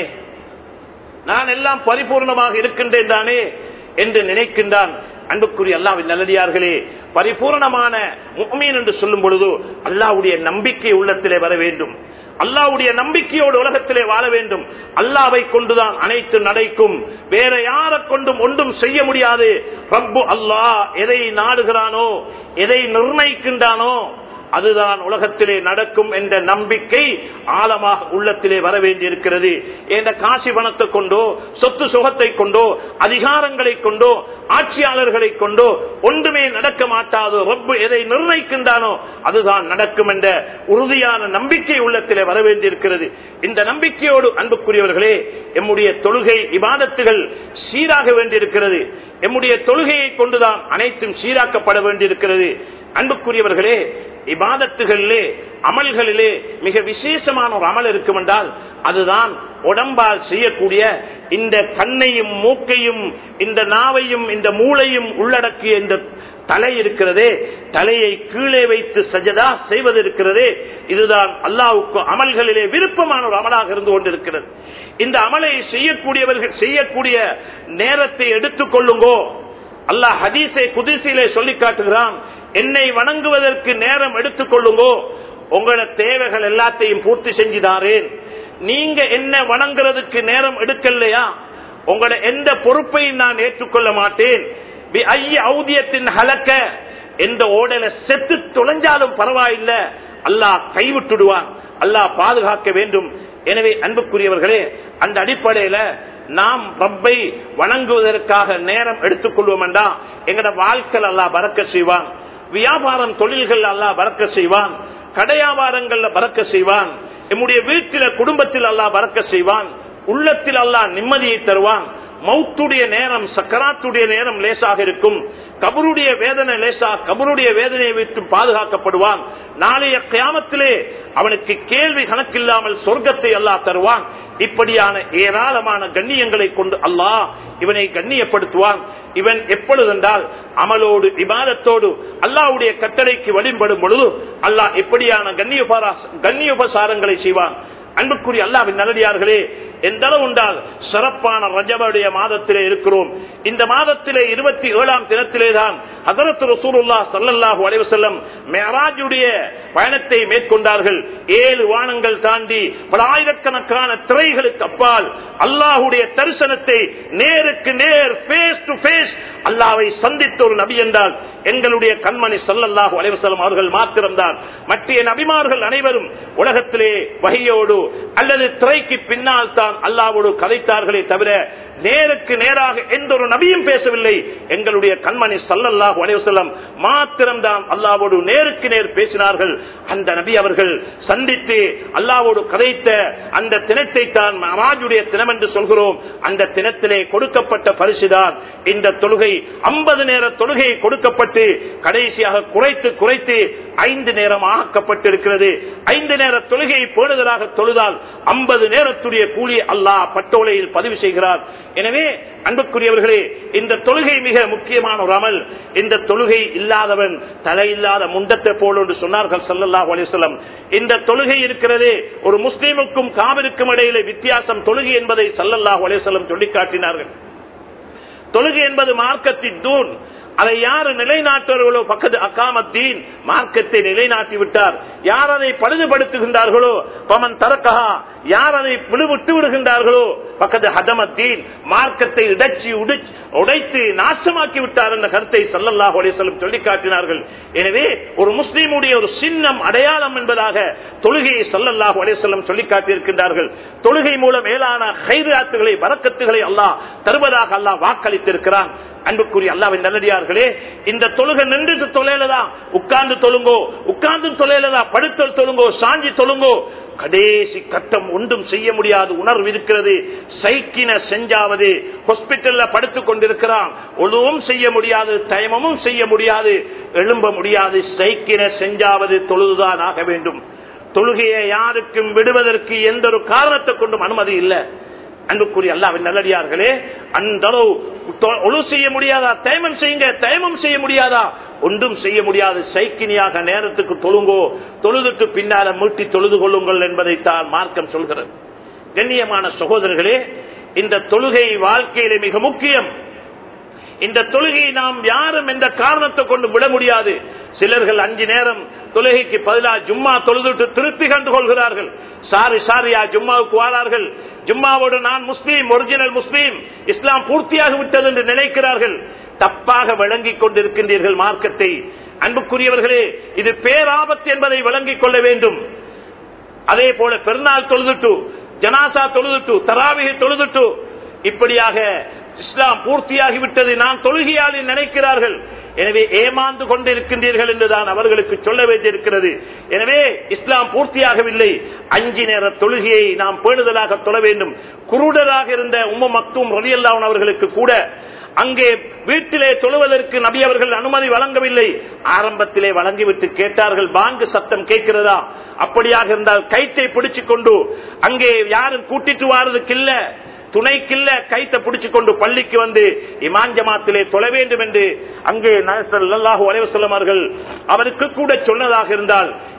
Speaker 1: நான் எல்லாம் பரிபூர்ணமாக இருக்கின்றேன் தானே என்று நினைக்கின்றான் அன்புக்குரிய அல்லாவின் நல்லடியார்களே பரிபூர்ணமான முக்மீன் என்று சொல்லும் பொழுது அல்லாவுடைய நம்பிக்கை உள்ளத்திலே வர வேண்டும் அல்லாவுடைய நம்பிக்கையோடு உலகத்திலே வாழ வேண்டும் அல்லாவை கொண்டுதான் அனைத்து நடைக்கும் வேற யாரை கொண்டும் ஒன்றும் செய்ய முடியாது ரப்பு அல்லாஹ் எதை நாடுகிறானோ எதை நிர்ணயிக்கின்றானோ அதுதான் உலகத்திலே நடக்கும் என்ற நம்பிக்கை ஆழமாக உள்ளத்திலே வர வேண்டியிருக்கிறது என்ற காசி பணத்தை கொண்டோ சொத்து சுகத்தை கொண்டோ அதிகாரங்களை கொண்டோ ஆட்சியாளர்களை கொண்டோ ஒன்றுமே நடக்க மாட்டாதோ ரப்பு எதை நிர்ணயிக்கின்றானோ அதுதான் நடக்கும் என்ற உறுதியான நம்பிக்கை உள்ளத்திலே வர வேண்டியிருக்கிறது இந்த நம்பிக்கையோடு அன்புக்குரியவர்களே எம்முடைய தொழுகை இபாதத்துகள் சீராக வேண்டியிருக்கிறது எம்முடைய தொழுகையை கொண்டுதான் அனைத்தும் சீராக்கப்பட வேண்டியிருக்கிறது அன்புக்குரியவர்களே இபாதத்துகளிலே அமல்களிலே மிக விசேஷமான ஒரு அமல் இருக்கும் என்றால் அதுதான் உடம்பால் செய்யக்கூடிய இந்த கண்ணையும் மூக்கையும் இந்த நாவையும் இந்த மூளையும் உள்ளடக்கிய இந்த தலை இருக்கிறதே தலையை கீழே வைத்து சஜதா செய்வது இருக்கிறதே இதுதான் அல்லாவுக்கு அமல்களிலே விருப்பமான ஒரு அமலாக இருந்து கொண்டிருக்கிறது இந்த அமலை செய்யக்கூடியவர்கள் செய்யக்கூடிய நேரத்தை எடுத்துக் கொள்ளுங்கோ அல்லாஹ் ஹதீஸை குதிசிலே சொல்லி காட்டுகிறான் என்னை வணங்குவதற்கு நேரம் எடுத்துக் கொள்ளுங்கோ உங்களோட தேவைகள் எல்லாத்தையும் பூர்த்தி செஞ்சுதாரேன் நீங்க என்ன வணங்குறதுக்கு நேரம் எடுக்கலையா உங்களோட எந்த பொறுப்பையும் நான் ஏற்றுக்கொள்ள மாட்டேன் பி ஐய ஔதியத்தின் ஹலக்க எந்த ஓடல செத்து தொலைஞ்சாலும் பரவாயில்ல அல்லாஹ் கைவிட்டுடுவான் அல்லாஹ் பாதுகாக்க வேண்டும் எனவே அன்புக்குரியவர்களே அந்த அடிப்படையில நாம் ரப்பை வணங்குவதற்காக நேரம் எடுத்துக் கொள்வோம் என்றா எங்கட வாழ்க்கையில் அல்லாஹ் பறக்க செய்வான் வியாபாரம் தொழில்கள் அல்லாஹ் பறக்க செய்வான் கடையாபாரங்கள்ல பறக்க செய்வான் நம்முடைய வீட்டில குடும்பத்தில் அல்லாஹ் பறக்க செய்வான் உள்ளத்தில் அல்லாஹ் நிம்மதியை தருவான் மௌத்துடைய நேரம் சக்கராத்துடைய நேரம் லேசாக இருக்கும் கபருடைய வேதனை லேசா கபருடைய வேதனையை விட்டு பாதுகாக்கப்படுவான் நாளைய கியாமத்திலே அவனுக்கு கேள்வி கணக்கில்லாமல் சொர்க்கத்தை அல்லாஹ் தருவான் இப்படியான ஏராளமான கண்ணியங்களை கொண்டு அல்லாஹ் இவனை கண்ணியப்படுத்துவான் இவன் எப்பொழுதென்றால் அமலோடு விவாதத்தோடு அல்லாஹ்வுடைய கட்டளைக்கு வழிபடும் பொழுது அல்லாஹ் எப்படியான கண்ணிய கண்ணியோபசாரங்களை செய்வான் அன்புக்குரிய அல்லாவின் நல்லடியார்களே எந்த அளவு உண்டால் சிறப்பான ரஜபுடைய மாதத்திலே இருக்கிறோம் இந்த மாதத்திலே இருபத்தி ஏழாம் தினத்திலே தான் ஹசரத் ரசூலுல்லா சல்லல்லாஹு அலைவசல்லம் மேராஜுடைய பயணத்தை மேற்கொண்டார்கள் ஏழு வானங்கள் தாண்டி பல ஆயிரக்கணக்கான திரைகளுக்கு அப்பால் அல்லாஹுடைய தரிசனத்தை நேருக்கு நேர் பேஸ் டு பேஸ் அல்லாவை சந்தித்த ஒரு நபி என்றால் எங்களுடைய கண்மணி சல்லல்லாஹு அலைவசல்லம் அவர்கள் மாத்திரம்தான் மற்ற நபிமார்கள் அனைவரும் உலகத்திலே வகையோடு அல்லது திரைக்கு பின்னால் தான் அல்லாவோடு கதைத்தார்களே தவிர நேருக்கு நேராக எந்த ஒரு நபியும் பேசவில்லை எங்களுடைய கண்மணி சல்லல்லாஹு அலைவசல்லம் மாத்திரம்தான் அல்லாவோடு நேருக்கு நேர் பேசினார்கள் அந்த நபி அவர்கள் சந்தித்து அல்லாவோடு கதைத்த அந்த தினத்தை தான் மராஜுடைய தினம் என்று சொல்கிறோம் அந்த தினத்திலே கொடுக்கப்பட்ட பரிசுதான் இந்த தொழுகை ஐம்பது நேர தொழுகை கொடுக்கப்பட்டு கடைசியாக குறைத்து குறைத்து ஐந்து நேரம் ஆக்கப்பட்டிருக்கிறது ஐந்து நேர தொழுகையை பேணுதலாக தொழுதால் ஐம்பது நேரத்துடைய கூலி அல்லாஹ் பட்டோலையில் பதிவு செய்கிறார் எனவே அன்புக்குரியவர்களே இந்த தொழுகை மிக முக்கியமான ஒரு அமல் இந்த தொழுகை இல்லாதவன் தலையில்லாத முண்டத்தை போல் என்று சொன்னார்கள் சல்லல்லாஹு அலிசல்லம் இந்த தொழுகை இருக்கிறதே ஒரு முஸ்லீமுக்கும் காவிற்கும் இடையிலே வித்தியாசம் தொழுகை என்பதை சல்லல்லாஹு அலிசல்லம் சொல்லி காட்டினார்கள் தொழுகை என்பது மார்க்கத்தின் தூண் அதை யார் நிலைநாட்டுவார்களோ பக்கத்து அக்காமத்தீன் மார்க்கத்தை நிலைநாட்டி விட்டார் யார் அதை பழுதுபடுத்துகின்றார்களோ பமன் தரக்கஹா யார் அதை விடுவிட்டு விடுகின்றார்களோ பக்கத்து ஹதமத்தீன் மார்க்கத்தை இடைச்சி உடைத்து நாசமாக்கி விட்டார் என்ற கருத்தை சல்லல்லாஹு அலிசல்லம் சொல்லி காட்டினார்கள் எனவே ஒரு முஸ்லீமுடைய ஒரு சின்னம் அடையாளம் என்பதாக தொழுகையை சல்லல்லாஹு அலிசல்லம் சொல்லி காட்டியிருக்கின்றார்கள் தொழுகை மூலம் மேலான ஹைராத்துகளை வரக்கத்துகளை அல்லாஹ் தருவதாக அல்லாஹ் வாக்களித்திருக்கிறான் அன்புக்குரிய அல்லாவின் நல்லடியார்களே இந்த தொழுகை நின்று தொலைலதா உட்கார்ந்து தொழுங்கோ உட்கார்ந்து தொலைலதா படுத்தல் தொழுங்கோ சாஞ்சி தொழுங்கோ கடைசி கட்டம் ஒன்றும் செய்ய முடியாது உணர்வு இருக்கிறது சைக்கின செஞ்சாவது ஹாஸ்பிட்டல்ல படுத்துக் கொண்டிருக்கிறான் ஒழுவும் செய்ய முடியாது தயமமும் செய்ய முடியாது எழும்ப முடியாது சைக்கின செஞ்சாவது தொழுதுதான் ஆக வேண்டும் தொழுகையை யாருக்கும் விடுவதற்கு எந்த ஒரு காரணத்தை கொண்டும் அனுமதி இல்லை அன்புக்குரிய அல்லாவின் நல்லடியார்களே அந்த அளவு ஒழு செய்ய முடியாதா தயமம் செய்யுங்க தயமம் செய்ய முடியாதா ஒன்றும் செய்ய முடியாது சைக்கினியாக நேரத்துக்கு தொழுங்கோ தொழுதுக்கு பின்னால மீட்டி தொழுது கொள்ளுங்கள் என்பதைத்தான் மார்க்கம் சொல்கிறது கண்ணியமான சகோதரர்களே இந்த தொழுகை வாழ்க்கையிலே மிக முக்கியம் இந்த தொழுகையை நாம் யாரும் எந்த காரணத்தை கொண்டு விட முடியாது சிலர்கள் அஞ்சு நேரம் தொழுகைக்கு பதிலாக ஜும்மா தொழுதுட்டு திருப்பி கண்டு கொள்கிறார்கள் சாரி சாரியா ஜும்மாவுக்கு வாரார்கள் ஜும்மாவோடு நான் முஸ்லீம் ஒரிஜினல் முஸ்லீம் இஸ்லாம் பூர்த்தியாக விட்டது என்று நினைக்கிறார்கள் தப்பாக விளங்கிக் கொண்டிருக்கின்றீர்கள் மார்க்கத்தை அன்புக்குரியவர்களே இது பேராபத்து என்பதை விளங்கிக் கொள்ள வேண்டும் அதே போல பெருநாள் தொழுதுட்டு ஜனாசா தொழுதுட்டு தராவிகை தொழுதுட்டு இப்படியாக இஸ்லாம் பூர்த்தியாகிவிட்டது நான் தொழுகையாளி நினைக்கிறார்கள் எனவே ஏமாந்து கொண்டிருக்கின்றீர்கள் என்றுதான் அவர்களுக்கு சொல்ல வேண்டியிருக்கிறது எனவே இஸ்லாம் பூர்த்தியாகவில்லை அஞ்சு நேர தொழுகையை நாம் பேணுதலாக தொழ வேண்டும் குருடராக இருந்த உம்ம மக்தும் ரலியல்லான் அவர்களுக்கு கூட அங்கே வீட்டிலே தொழுவதற்கு நபி அவர்கள் அனுமதி வழங்கவில்லை ஆரம்பத்திலே வழங்கிவிட்டு கேட்டார்கள் பாங்கு சத்தம் கேட்கிறதா அப்படியாக இருந்தால் கைத்தை பிடிச்சு கொண்டு அங்கே யாரும் கூட்டிட்டு வாரதுக்கு இல்ல துணைக்கில்ல கைத்தை பிடிச்சு கொண்டு பள்ளிக்கு வந்து இமான் ஜமாத்திலே தொழ வேண்டும் என்று அங்கே அலைவசல்லம் அவர்கள் அவருக்கு கூட சொன்னதாக இருந்தால்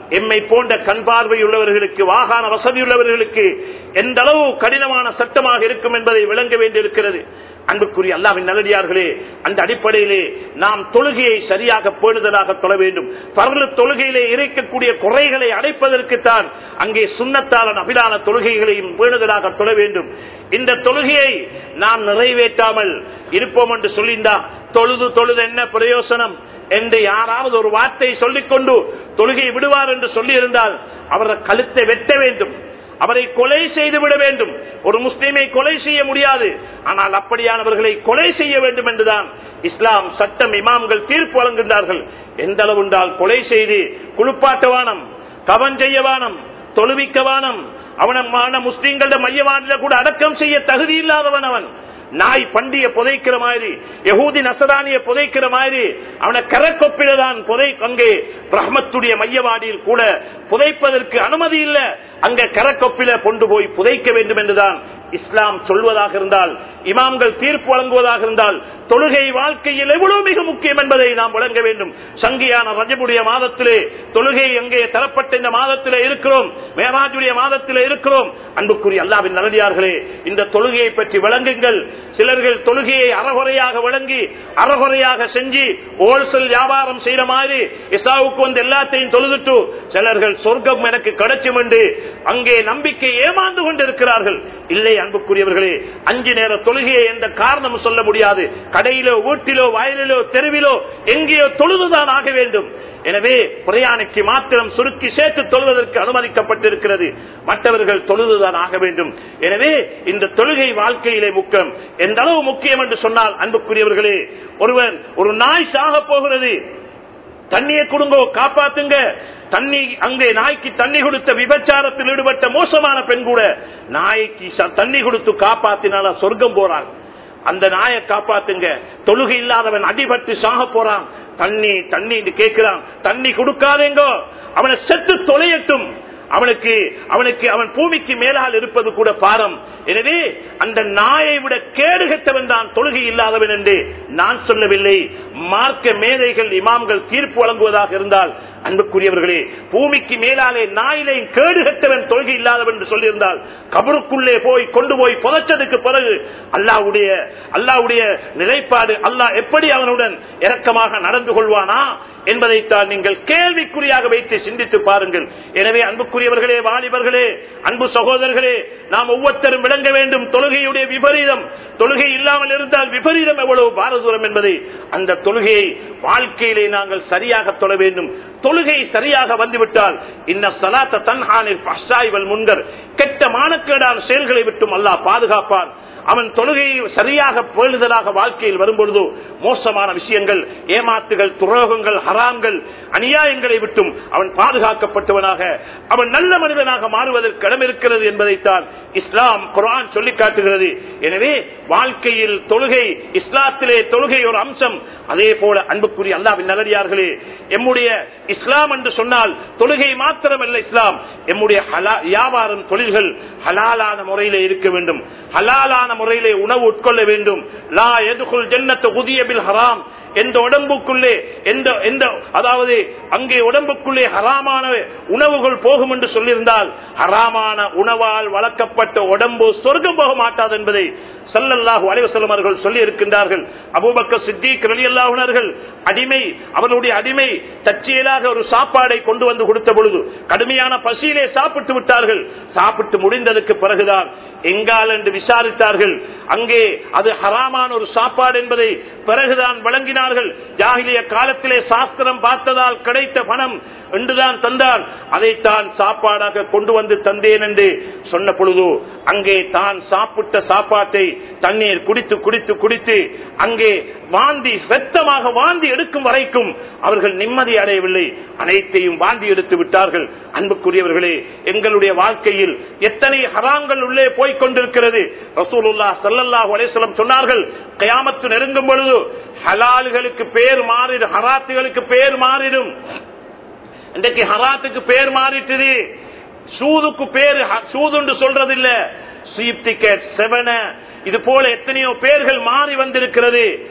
Speaker 1: எம்மை போன்ற கண் பார்வை உள்ளவர்களுக்கு வாகன வசதி உள்ளவர்களுக்கு எந்த அளவு கடினமான சட்டமாக இருக்கும் என்பதை விளங்க வேண்டியிருக்கிறது அன்புக்குரிய அல்லாவின் நல்லடியார்களே அந்த அடிப்படையிலே நாம் தொழுகையை சரியாக பேணுதலாக தொழ வேண்டும் பரவல தொழுகையிலே இருக்கக்கூடிய குறைகளை அடைப்பதற்குத்தான் அங்கே சுண்ணத்தான அபிலான தொழுகைகளையும் பேணுதலாக தொழ வேண்டும் இந்த தொழுகையை நாம் நிறைவேற்றாமல் இருப்போம் என்று சொல்லியிருந்தா தொழுது தொழுது என்ன பிரயோசனம் என்று யாராவது ஒரு வார்த்தை சொல்லிக்கொண்டு தொழுகை விடுவார் என்று சொல்லியிருந்தால் அவரது கழுத்தை வெட்ட வேண்டும் அவரை கொலை செய்து விட வேண்டும் ஒரு முஸ்லீமை கொலை செய்ய முடியாது ஆனால் அப்படியானவர்களை கொலை செய்ய வேண்டும் என்றுதான் இஸ்லாம் சட்டம் இமாம்கள் தீர்ப்பு வழங்குகின்றார்கள் எந்த அளவு என்றால் கொலை செய்து குளிப்பாட்டவானம் கவன் செய்யவானம் தொழுவிக்கவானம் அவனமான முஸ்லீம்கள மையவானில கூட அடக்கம் செய்ய தகுதி இல்லாதவன் அவன் நாய் பண்டிய புதைக்கிற மாதிரி யகூதி நசரானிய புதைக்கிற மாதிரி அவனை கரக்கொப்பில தான் புதை அங்கே பிரஹ்மத்துடைய மையவாடியில் கூட புதைப்பதற்கு அனுமதி இல்லை அங்க கரக்கொப்பில கொண்டு போய் புதைக்க வேண்டும் என்றுதான் இஸ்லாம் சொல்வதாக இருந்தால் இமாம்கள் தீர்ப்பு வழங்குவதாக இருந்தால் தொழுகை வாழ்க்கையில் எவ்வளவு மிக முக்கியம் என்பதை நாம் வழங்க வேண்டும் சங்கியான ரஜபுடைய மாதத்திலே தொழுகை அங்கே தரப்பட்ட இந்த மாதத்திலே இருக்கிறோம் மேராஜுடைய மாதத்திலே இருக்கிறோம் அன்புக்குரிய அல்லாவின் நல்லடியார்களே இந்த தொழுகையை பற்றி விளங்குங்கள் சிலர்கள் தொழுகையை அறகுறையாக விளங்கி அறகுறையாக செஞ்சு ஹோல்சேல் வியாபாரம் செய்யற மாதிரி இசாவுக்கு வந்து எல்லாத்தையும் தொழுதுட்டு சிலர்கள் சொர்க்கம் எனக்கு கிடைக்கும் என்று அங்கே நம்பிக்கை ஏமாந்து கொண்டிருக்கிறார்கள் இல்லை அன்புக்குரியவர்களே அஞ்சு நேர தொழுகையை எந்த காரணம் சொல்ல முடியாது கடையிலோ வீட்டிலோ வயலிலோ தெருவிலோ எங்கேயோ தொழுதுதான் ஆக வேண்டும் எனவே பிரயாணிக்கு மாத்திரம் சுருக்கி சேர்த்து தொழுவதற்கு அனுமதிக்கப்பட்டிருக்கிறது மற்றவர்கள் தொழுதுதான் ஆக வேண்டும் எனவே இந்த தொழுகை வாழ்க்கையிலே முக்கியம் எந்த அளவு முக்கியம் என்று சொன்னால் அன்புக்குரியவர்களே ஒருவன் ஒரு நாய் சாக போகிறது தண்ணியை கொடுங்கோ காப்பாத்துங்க தண்ணி அங்கே நாய்க்கு தண்ணி கொடுத்த விபச்சாரத்தில் ஈடுபட்ட மோசமான பெண் கூட நாய்க்கு ச- தண்ணி கொடுத்து காப்பாத்தினால சொர்க்கம் போறாங்க அந்த நாயை காப்பாத்துங்க தொழுகை இல்லாதவன் அடிபட்டு சாக போறான் தண்ணி தண்ணி கேட்கிறான் தண்ணி கொடுக்காதேங்கோ அவனை செத்து தொலையட்டும் அவனுக்கு அவனுக்கு அவன் பூமிக்கு மேலால் இருப்பது கூட பாரம் எனவே அந்த நாயை விட கேடு கெட்டவன் தான் தொழுகை இல்லாதவன் என்று நான் சொல்லவில்லை மார்க்க மேதைகள் இமாம்கள் தீர்ப்பு வழங்குவதாக இருந்தால் அன்புக்குரியவர்களே பூமிக்கு மேலாலே நாயிலே கேடு கெட்டவன் தொழுகை இல்லாதவன் என்று சொல்லியிருந்தால் கபருக்குள்ளே போய் கொண்டு போய் புதைச்சதுக்கு பிறகு அல்லாவுடைய அல்லாவுடைய நிலைப்பாடு அல்லாஹ் எப்படி அவனுடன் இரக்கமாக நடந்து கொள்வானா என்பதைத்தான் நீங்கள் கேள்விக்குறியாக வைத்து சிந்தித்து பாருங்கள் எனவே அன்புக்குரியவர்களே வாலிபர்களே அன்பு சகோதரர்களே நாம் ஒவ்வொருத்தரும் விளங்க வேண்டும் தொழுகையுடைய விபரீதம் தொழுகை இல்லாமல் இருந்தால் விபரீதம் எவ்வளவு பாரதூரம் என்பதை அந்த தொழுகையை வாழ்க்கையிலே நாங்கள் சரியாக தொழ வேண்டும் தொழுகை சரியாக வந்துவிட்டால் இந்த சலாத்த தன்ஹானில் பஷாய்வல் முன்கர் கெட்ட மானக்கேடான செயல்களை விட்டும் அல்லாஹ் பாதுகாப்பான் அவன் தொழுகையை சரியாக பேழுதலாக வாழ்க்கையில் வரும்பொழுது மோசமான விஷயங்கள் ஏமாத்துகள் துரோகங்கள் ஹராம்கள் அநியாயங்களை விட்டும் அவன் பாதுகாக்கப்பட்டவனாக அவன் நல்ல மனிதனாக மாறுவதற்கு இடம் இருக்கிறது என்பதைத்தான் இஸ்லாம் குரான் சொல்லி காட்டுகிறது எனவே வாழ்க்கையில் தொழுகை இஸ்லாத்திலே தொழுகை ஒரு அம்சம் அதே போல அன்புக்குரிய அல்லாவின் நல்லடியார்களே எம்முடைய இஸ்லாம் என்று சொன்னால் தொழுகை மாத்திரமல்ல இஸ்லாம் எம்முடைய ஹலா- வியாபாரம் தொழில்கள் ஹலாலான முறையிலே இருக்க வேண்டும் ஹலாலான முறையிலே உணவு உட்கொள்ள வேண்டும் லா எதுகுல் ஜன்னத்து உதியபில் ஹராம் எந்த உடம்புக்குள்ளே எந்த எந்த அதாவது அங்கே உடம்புக்குள்ளே ஹராமான உணவுகள் போகும் என்று சொல்லியிருந்தால் ஹராமான உணவால் வளர்க்கப்பட்ட உடம்பு சொர்க்கம் போக மாட்டாது என்பதை சல்லல்லாஹு அலைவசல்லம் அவர்கள் சொல்லி இருக்கின்றார்கள் அபூபக்கர் சித்திக் ரலியல்லாஹுனர்கள் அடிமை அவனுடைய அடிமை தற்செயலாக ஒரு சாப்பாடை கொண்டு வந்து கொடுத்த பொழுது கடுமையான பசியிலே சாப்பிட்டு விட்டார்கள் சாப்பிட்டு முடிந்ததற்கு பிறகுதான் எங்கால் என்று விசாரித்தார்கள் அங்கே அது ஹராமான ஒரு சாப்பாடு என்பதை பிறகுதான் வழங்கினார்கள் ஜாகிலிய காலத்திலே சாஸ்திரம் பார்த்ததால் கிடைத்த பணம் என்றுதான் தந்தார் அதைத்தான் சாப்பாடாக கொண்டு வந்து தந்தேன் என்று சொன்ன பொழுது அங்கே தான் சாப்பிட்ட சாப்பாட்டை தண்ணீர் குடித்து குடித்து குடித்து அங்கே வாந்தி வெத்தமாக வாந்தி எடுக்கும் வரைக்கும் அவர்கள் நிம்மதி அடையவில்லை அனைத்தையும் வாந்தி எடுத்து விட்டார்கள் அன்புக்குரியவர்களே எங்களுடைய வாழ்க்கையில் எத்தனை ஹராங்கள் உள்ளே போய்க் கொண்டிருக்கிறது ரசூலுல்லா சல்லல்லாஹு அலைஹிஸ்ஸலாம் சொன்னார்கள் கயாமத்து நெருங்கும் பொழுது ஹலால்களுக்கு பேர் மாறிடும் ஹராத்துகளுக்கு பேர் மாறிடும் இன்றைக்கு ஹராத்துக்கு பேர் மாறிட்டது சூதுக்கு பேரு ஹ- சூதுண்டு சொல்றது இல்ல ஸ்வீப் டிக்கெட் செவன இது போல எத்தனையோ பேர்கள் மாறி வந்திருக்கிறது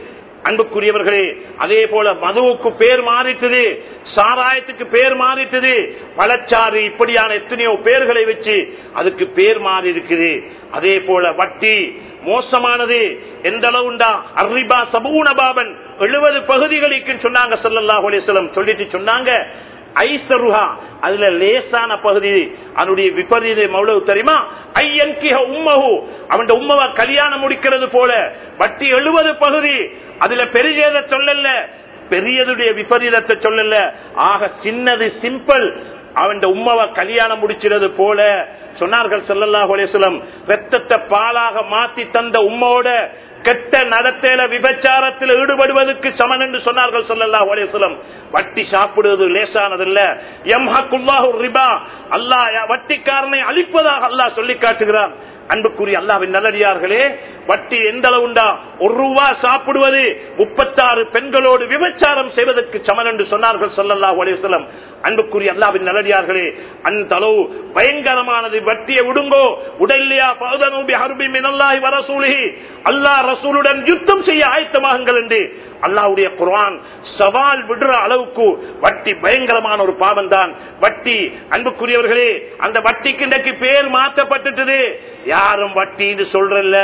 Speaker 1: அன்புக்குரியவர்களே அதே போல மதுவுக்கு பேர் மாறிட்டது சாராயத்துக்கு பேர் மாறிட்டது பழச்சாறு இப்படியான எத்தனையோ பேர்களை வச்சு அதுக்கு பேர் மாறி இருக்குது அதே போல வட்டி மோசமானது எந்த அளவுண்டா அர்ரிபா சபூன பாபன் எழுபது பகுதிகளுக்கு சொன்னாங்க சல்லல்லாஹு அலைஹி வஸல்லம் சொல்லிட்டு சொன்னாங்க ஐசருஹா அதுல லேசான பகுதி அதனுடைய விபரீதம் எவ்வளவு தெரியுமா ஐயன்கிஹ உம்மஹு அவன் உம்மவ கல்யாணம் முடிக்கிறது போல வட்டி எழுபது பகுதி அதுல பெரியத சொல்லல பெரியதுடைய விபரீதத்தை சொல்லல ஆக சின்னது சிம்பிள் அவன் உம்மவ கல்யாணம் முடிச்சிறது போல சொன்னார்கள் ஸல்லல்லாஹு அலைஹி வஸல்லம் ரத்தத்தை பாலாக மாத்தி தந்த உம்மோட கெட்ட நடத்தையில விபச்சாரத்தில் ஈடுபடுவதற்கு சமன் என்று சொன்னார்கள் ஸல்லல்லாஹு அலைஹி வஸல்லம் வட்டி சாப்பிடுவது லேசானதல்ல யம்ஹகுல்லாஹு ரிபா அல்லாஹ் வட்டிக்காரனை அழிப்பதாக அல்லாஹ் சொல்லி காட்டுகிறான் அன்புக்குரிய அல்லாவின் நல்லடியார்களே வட்டி எந்த அளவுண்டா ஒரு ரூபா சாப்பிடுவது முப்பத்தாறு பெண்களோடு விபச்சாரம் செய்வதற்கு சமன் என்று சொன்னார்கள் சொல்லல்லாஹு அலைவசலம் அன்புக்குரிய அல்லாவின் நல்லடியார்களே அந்த அளவு பயங்கரமானது வட்டியை விடுங்கோ உடல்லையா பௌதனூபி ஹர்பி மினல்லாஹி வரசூலிஹி அல்லாஹ் ரசூலுடன் யுத்தம் செய்ய ஆயத்தமாகுங்கள் என்று அல்லாஹ்வுடைய குர்ஆன் சவால் விடுற அளவுக்கு வட்டி பயங்கரமான ஒரு பாவம் தான் வட்டி அன்புக்குரியவர்களே அந்த வட்டிக்கு இன்றைக்கு பேர் மாற்றப்பட்டுட்டது யாரும் வட்டின்னு சொல்றல்ல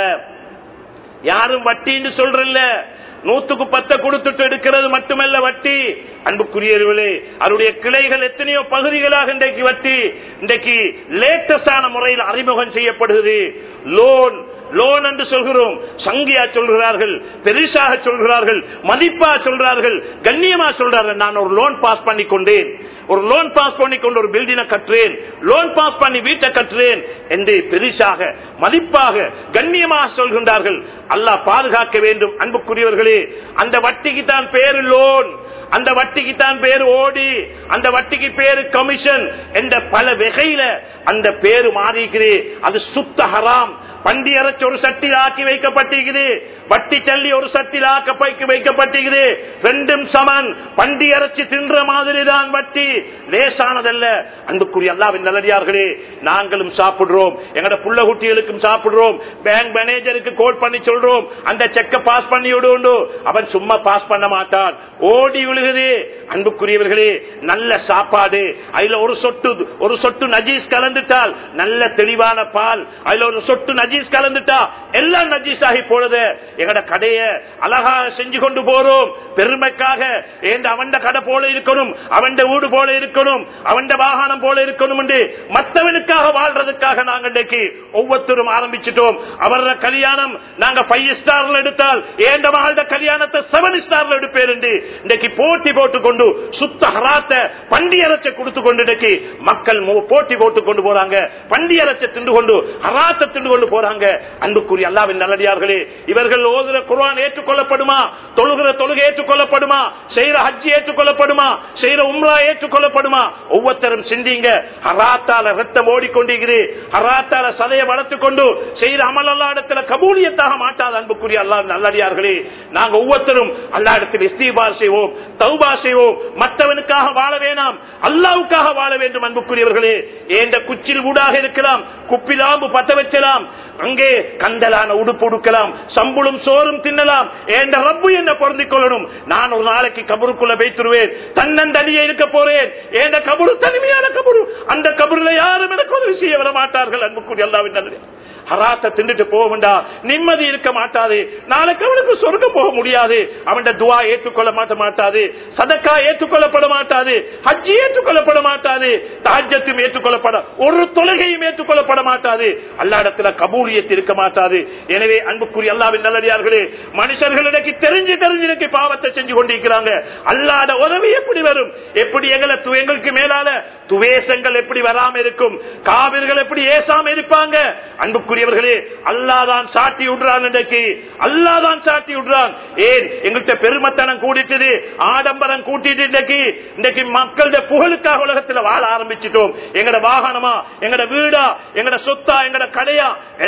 Speaker 1: யாரும் வட்டின்னு சொல்றல்ல நூத்துக்கு பத்த கொடுத்துட்டு எடுக்கிறது மட்டுமல்ல வட்டி அன்புக்குரியவர்களே அவருடைய கிளைகள் எத்தனையோ பகுதிகளாக இன்றைக்கு வட்டி இன்றைக்கு லேட்டஸ்டான முறையில் அறிமுகம் செய்யப்படுகிறது லோன் லோன் என்று சொல்கிறோம் சங்கியா சொல்கிறார்கள் பெரிசாக சொல்கிறார்கள் மதிப்பா சொல்றார்கள் கண்ணியமா சொல்றார்கள் நான் ஒரு லோன் பாஸ் பண்ணி கொண்டேன் ஒரு லோன் பாஸ் பண்ணி கொண்டு ஒரு பில்டினை கட்டுறேன் லோன் பாஸ் பண்ணி வீட்டை கட்டுறேன் என்று பெரிசாக மதிப்பாக கண்ணியமாக சொல்கின்றார்கள் அல்லாஹ் பாதுகாக்க வேண்டும் அன்புக்குரியவர்களே அந்த வட்டிக்கு தான் பேரு லோன் அந்த வட்டிக்கு தான் பேரு ஓடி அந்த வட்டிக்கு பேரு கமிஷன் என்ற பல வகையில அந்த பேரு மாறிக்கிறே அது சுத்த ஹராம் பண்டி அரைச்சு ஒரு சட்டில் ஆக்கி வைக்கப்பட்டிருக்குது வட்டி சல்லி ஒரு சட்டில் ஆக்க வைக்கப்பட்டிருக்குது ரெண்டும் சமன் பண்டி அரைச்சு தின்ற மாதிரி தான் வட்டி லேசானதல்ல அன்புக்குரிய அல்லாவின் நல்லடியார்களே நாங்களும் சாப்பிடுறோம் எங்கட புள்ள குட்டிகளுக்கும் சாப்பிடுறோம் பேங்க் மேனேஜருக்கு கோல் பண்ணி சொல்றோம் அந்த செக்க பாஸ் பண்ணி விடு அவன் சும்மா பாஸ் பண்ண மாட்டான் ஓடி விழுகுது அன்புக்குரியவர்களே நல்ல சாப்பாடு அதுல ஒரு சொட்டு ஒரு சொட்டு நஜீஸ் கலந்துட்டால் நல்ல தெளிவான பால் அதுல ஒரு சொட்டு நஜீஸ் கலந்துட்டா எல்லாம் நஜீஸ் ஆகி போடுது எங்கட கடைய அழகாக செஞ்சு கொண்டு போறோம் பெருமைக்காக ஏன் அவன் கடை போல இருக்கணும் அவன் வீடு போல இருக்கணும் அவன் வாகனம் போல இருக்கணும் என்று மற்றவனுக்காக வாழ்றதுக்காக நாங்க இன்றைக்கு ஒவ்வொருத்தரும் ஆரம்பிச்சிட்டோம் அவர கல்யாணம் நாங்க ஃபைவ் ஸ்டார்ல எடுத்தால் ஏண்ட மகள கல்யாணத்தை செவன் ஸ்டார்ல எடுப்பேன் என்று இன்றைக்கு போட்டி போட்டுக் கொண்டு சுத்த ஹராத்த பண்டியரச்சை கொடுத்து கொண்டு இன்றைக்கு மக்கள் மு- போட்டி போட்டுக் கொண்டு போறாங்க பண்டியரச்சை தின்று கொண்டு ஹராத்த தின்று கொண்டு போறாங்க அன்புக்குரிய அல்லாவின் நல்லடியார்களே இவர்கள் ஓதுற குர்ஆன் ஏற்றுக்கொள்ளப்படுமா தொழுகிற தொழுகை ஏற்றுக்கொள்ளப்படுமா செய்யற ஹஜ்ஜி ஏற்றுக்கொள்ளப்படுமா செய்யற உம்ரா ஏற்றுக்கொள்ளப்படுமா ஒவ்வொருத்தரும் சிந்திங்க ஹராத்தால ரத்தம் ஓடிக்கொண்டிருக்குது ஹராத்தால சதையை வளர்த்துக் கொண்டு செய்யற அமல் அல்லா இடத்துல கபூலியத்தாக மாட்டாத அன்புக்குரிய அல்லா நல்லடியார்களே நாங்க ஒவ்வொருத்தரும் அல்லா இடத்தில் இஸ்தீபார் செய்வோம் தௌபா செய்வோம் மற்றவனுக்காக வாழ வேணாம் அல்லாவுக்காக வாழ வேண்டும் அன்புக்குரியவர்களே ஏண்ட குச்சில் ஊடாக இருக்கலாம் குப்பிலாம்பு பத்த வச்சலாம் அங்கே கண்டலான உடுப்பு உடுக்கலாம் சம்புளும் சோறும் தின்னலாம் ஏண்ட ரப்பு என்ன பொருந்திக் கொள்ளணும் நான் ஒரு நாளைக்கு கபருக்குள்ள வைத்துருவேன் தன்னந்தனியே இருக்க போறேன் ஏண்ட கபரு தனிமையான கபரு அந்த கபருல யாரும் எனக்கு உதவி செய்ய வர மாட்டார்கள் அன்புக்குரிய அல்லாவின் நல்லது ஹராத்த தின்னுட்டு போக வேண்டாம் நிம்மதி இருக்க மாட்டாது நாளைக்கு அவனுக்கு சொர்க்கம் போக முடியாது அவன் துவா ஏற்றுக்கொள்ள மாட்ட மாட்டாது சதக்கா ஏற்றுக்கொள்ளப்பட மாட்டாது ஹஜ்ஜி ஏற்றுக்கொள்ளப்பட மாட்டாது தாஜ்யத்தும் ஏற்றுக்கொள்ளப்பட ஒரு தொழுகையும் ஏற்றுக்கொள்ளப்பட மாட்டாது அல்லாடத்துல கபூலியத்து இருக்க மாட்டாது எனவே அன்புக்குரிய அல்லாவின் நல்லடியார்களே மனுஷர்களிடக்கு தெரிஞ்சு தெரிஞ்சு இன்னைக்கு பாவத்தை செஞ்சு கொண்டிருக்கிறாங்க அல்லாத உதவி எப்படி வரும் எப்படி எங்களை து- எங்களுக்கு மேலால துவேஷங்கள் எப்படி வராம இருக்கும் காவிர்கள் எப்படி ஏசாம இருப்பாங்க அன்புக்குரியவர்களே அல்லாதான் சாட்டி விடுறான் இன்றைக்கு அல்லாதான் சாட்டி விடுறான் ஏன் எங்கள்கிட்ட பெருமத்தனம் கூடிட்டது ஆடம்பரம் கூட்டிட்டு இன்றைக்கு இன்றைக்கு மக்களுடைய புகழுக்காக உலகத்துல வாழ ஆரம்பிச்சிட்டோம் எங்கட வாகனமா எங்கட வீடா எங்கட சொத்தா எங்கட கடையா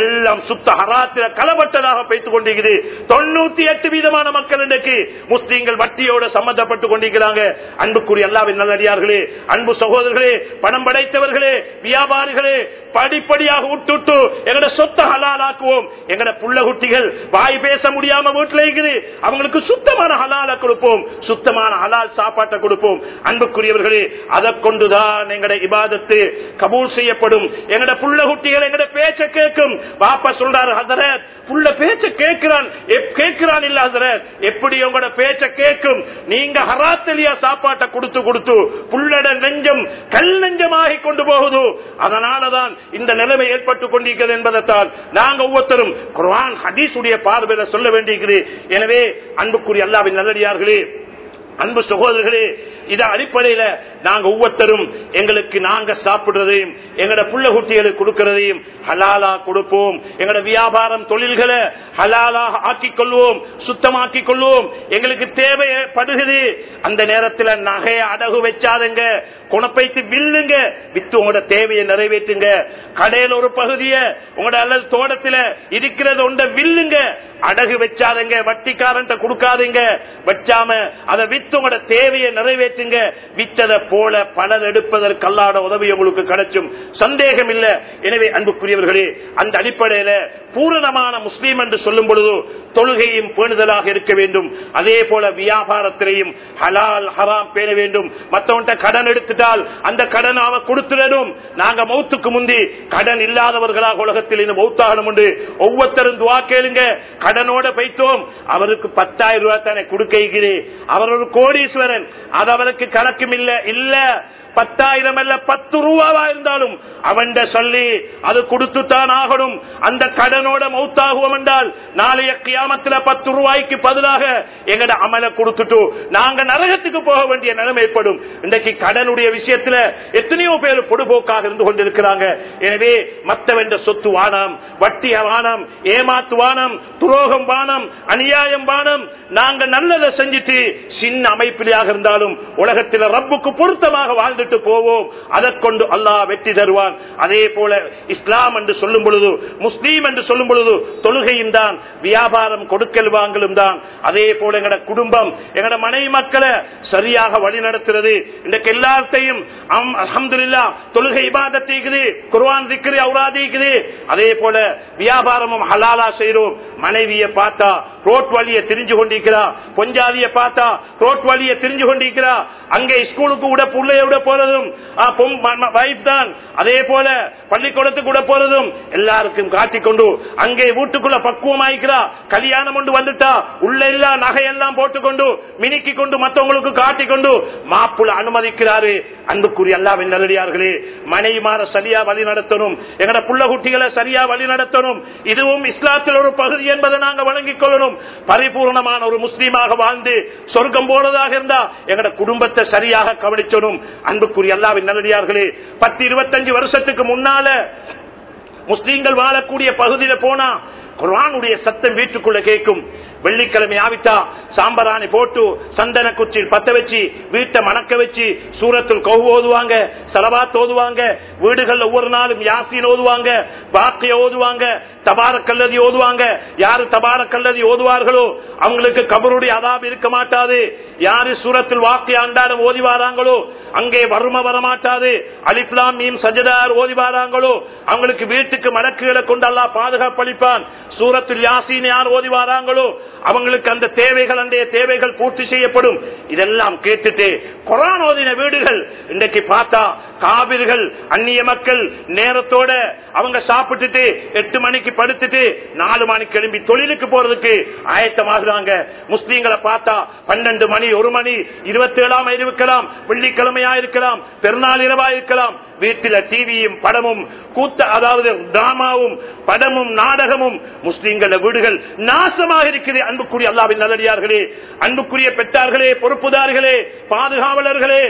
Speaker 2: எல்லாம் சுத்த ஹராத்திர களப்பட்டதாக பேசிக் கொண்டிருக்கிறது தொண்ணூத்தி எட்டு வீதமான மக்கள் இன்றைக்கு முஸ்லீம்கள் வட்டியோட சம்பந்தப்பட்டு கொண்டிருக்கிறாங்க அன்புக்குரிய அல்லாவின் நல்லடியார்களே அன்பு சகோதரர்களே பணம் படைத்தவர்களே வியாபாரிகளே படிப்படியாக விட்டுட்டு எங்கட சொத்த ஹலாலாக்குவோம் எங்கட புள்ள குட்டிகள் வாய் பேச முடியாம வீட்டுல இருக்குது அவங்களுக்கு சுத்தமான ஹலால கொடுப்போம் சுத்தமான ஹலால் சாப்பாட்டை கொடுப்போம் அன்புக்குரியவர்களே அதை கொண்டுதான் எங்கட இபாதத்து கபூல் செய்யப்படும் எங்கட புள்ள குட்டிகள் எங்கட பேச்ச கேட்கும் பாப்பா சொல்றாரு ஹசரத் புள்ள பேச்ச கேட்கிறான் எப்- கேட்கிறான் இல்ல ஹசரத் எப்படி உங்களோட பேச்ச கேட்கும் நீங்க ஹராத்தலியா சாப்பாட்டை கொடுத்து கொடுத்து புள்ளட நெஞ்சம் கல் நெஞ்சமாகி கொண்டு போகுது அதனாலதான் இந்த நிலைமை ஏற்பட்டுக் கொண்டிருக்கிறது என்பதைத்தான் நாங்க ஒவ்வொருத்தரும் குர்ஆன் ஹதீஸ் உடைய பார்வையில சொல்ல வேண்டியிருக்கிறது எனவே அன்புக்குரிய அல்லாவின் நல்லடியார்களே அன்பு சகோதரர்களே இத அடிப்படையில நாங்க ஒவ்வொருத்தரும் எங்களுக்கு நாங்க சாப்பிடுறதையும் எங்கட புள்ள குட்டிகளுக்கு கொடுக்கிறதையும் ஹலாலா கொடுப்போம் எங்கட வியாபாரம் தொழில்களை ஹலாலா ஆக்கிக் கொள்வோம் சுத்தமாக்கிக் கொள்வோம் எங்களுக்கு தேவைப்படுகிறது அந்த நேரத்தில் நகைய அடகு வச்சாதுங்க குணப்பைத்து வில்லுங்க வித்து உங்களோட தேவையை நிறைவேற்றுங்க கடையில் ஒரு பகுதிய உங்களோட அல்லது தோட்டத்தில் இருக்கிறது ஒன்ற வில்லுங்க அடகு வச்சாதுங்க வட்டிக்காரன் கொடுக்காதீங்க வச்சாம அதை வித்து உங்களோட தேவையை நிறைவேற்றுங்க வித்ததை போல பலர் எடுப்பதற்கு அல்லாட உதவி உங்களுக்கு கிடைச்சும் சந்தேகம் இல்ல எனவே அன்புக்குரியவர்களே அந்த அடிப்படையில பூரணமான முஸ்லீம் என்று சொல்லும் பொழுது தொழுகையும் பேணுதலாக இருக்க வேண்டும் அதே போல வியாபாரத்திலையும் ஹலால் ஹராம் பேண வேண்டும் மற்றவன்ட்ட கடன் எடுத்துட்டால் அந்த கடன் அவ கொடுத்துடணும் நாங்க மௌத்துக்கு முந்தி கடன் இல்லாதவர்களாக உலகத்தில் இன்னும் மௌத்தாகணும் உண்டு ஒவ்வொருத்தரும் துவா கேளுங்க கடனோட பைத்தோம் அவருக்கு பத்தாயிரம் ரூபாய் தானே கொடுக்க அவர் ஒரு கோடீஸ்வரன் அது அவருக்கு கணக்கும் இல்ல இல்ல பத்தாயிரம் அல்ல பத்து ரூபாவா இருந்தாலும் அவன் சொல்லி அது கொடுத்துத்தான் ஆகணும் அந்த கடனோட மௌத்தாகுவோம் என்றால் நாளைய கியாமத்துல பத்து ரூபாய்க்கு பதிலாக எங்கட அமல கொடுத்துட்டு நாங்க நரகத்துக்கு போக வேண்டிய நிலைமை ஏற்படும் இன்றைக்கு கடனுடைய விஷயத்துல எத்தனையோ பேர் பொடுபோக்காக இருந்து கொண்டிருக்கிறாங்க எனவே மத்தவென்ற சொத்து வானம் வட்டி வானம் ஏமாத்து வானம் துரோகம் வானம் அநியாயம் வானம் நாங்க நல்லதை செஞ்சுட்டு சின்ன அமைப்பிலாக இருந்தாலும் உலகத்தில் ரப்புக்கு பொருத்தமாக வாழ்ந்துட்டு போவோம் அதை கொண்டு அல்லாஹ் வெற்றி தருவான் அதே போல இஸ்லாம் என்று சொல்லும் பொழுது முஸ்லீம் என்று சொல்லும் பொழுது தொழுகையும் தான் வியாபாரம் கொடுக்கல் வாங்கலும் தான் அதே போல எங்கட குடும்பம் எங்கட மனைவி மக்களை சரியாக வழி நடத்துறது இன்றைக்கு எல்லாத்தையும் அஹமதுல்லா தொழுகை இபாதத்திக்குது குர்வான் திக்ரு அவுராதிக்குது அதே போல வியாபாரமும் ஹலாலா செய்யறோம் மனைவியை பார்த்தா ரோட் வழிய திரிஞ்சு கொண்டிருக்கிறா பொஞ்சாதிய பார்த்தா ரோட் வழிய திரிஞ்சு கொண்டிருக்கிறா அங்கே ஸ்கூலுக்கு விட பிள்ளைய விட போறதும் வைஃப் தான் அதே போல பள்ளிக்கூடத்துக்கு விட போறதும் எல்லாருக்கும் காட்டிக்கொண்டு அங்கே வீட்டுக்குள்ள பக்குவமாயிக்கிறா கல்யாணம் கொண்டு வந்துட்டா உள்ள எல்லா நகையெல்லாம் போட்டுக்கொண்டு மினுக்கி கொண்டு மற்றவங்களுக்கு காட்டிக்கொண்டு மாப்புல அனுமதிக்கிறாரு அன்புக்குரிய எல்லா நல்லடியார்களே மனைவிமார சரியா வழி நடத்தணும் எங்கட புள்ள குட்டிகளை சரியா வழி நடத்தணும் இதுவும் இஸ்லாத்தில் ஒரு பகுதி என்பதை நாங்க வழங்கிக் கொள்ளணும் பரிபூர்ணமான ஒரு முஸ்லீமாக வாழ்ந்து சொர்க்கம் போனதாக இருந்தா எங்கட குடும்பத்தை சரியாக கவனிச்சணும் அன்புக்குரிய அல்லாவின் நல்லடியார்களே பத்து இருபத்தஞ்சு வருஷத்துக்கு முன்னால முஸ்லீம்கள் வாழக்கூடிய பகுதியில போனா குரானுடைய சத்தம் வீட்டுக்குள்ள கேட்கும் வெள்ளிக்கிழமை ஆவிட்டா சாம்பராணி போட்டு சந்தன குச்சியில் பத்த வச்சு வீட்டை மணக்க வச்சு சூரத்தில் கவு ஓதுவாங்க செலவாத் ஓதுவாங்க வீடுகள்ல ஒவ்வொரு நாளும் யாசின் ஓதுவாங்க பாக்கிய ஓதுவாங்க தபார கல்லதி ஓதுவாங்க யாரு தபார கல்லதி ஓதுவார்களோ அவங்களுக்கு கபருடைய அதாப் இருக்க மாட்டாது யாரு சூரத்தில் வாக்கிய அன்றாடம் ஓதி வாராங்களோ அங்கே வறுமை வரமாட்டாது அலிப்லாம் மீம் சஜதார் ஓதி வாராங்களோ அவங்களுக்கு வீட்டுக்கு மடக்குகளை கொண்டு அல்லா பாதுகாப்பளிப்பான் சூரத்தில் யாசின் யார் ஓதி வாராங்களோ அவங்களுக்கு அந்த தேவைகள் அந்த தேவைகள் பூர்த்தி செய்யப்படும் இதெல்லாம் கேட்டுட்டு கொரான் ஓதின வீடுகள் இன்றைக்கு பார்த்தா காவிர்கள் அந்நிய மக்கள் நேரத்தோட அவங்க சாப்பிட்டுட்டு எட்டு மணிக்கு படுத்துட்டு நாலு மணிக்கு எழும்பி தொழிலுக்கு போறதுக்கு ஆயத்தமாகுறாங்க முஸ்லீம்களை பார்த்தா பன்னெண்டு மணி ஒரு மணி இருபத்தி ஏழாம் இருக்கலாம் வெள்ளிக்கிழமையா இருக்கலாம் பெருநாள் இரவா இருக்கலாம் வீட்டில டிவியும் படமும் கூத்த அதாவது டிராமாவும் படமும் நாடகமும் முஸ்லீம்கள வீடுகள் நாசமாக இருக்குது அன்புக்குரிய அல்லாவின் நல்லடியார்களே அன்புக்குரிய பெற்றார்களே பொறுப்புதார்களே பாதுகாவலர்களே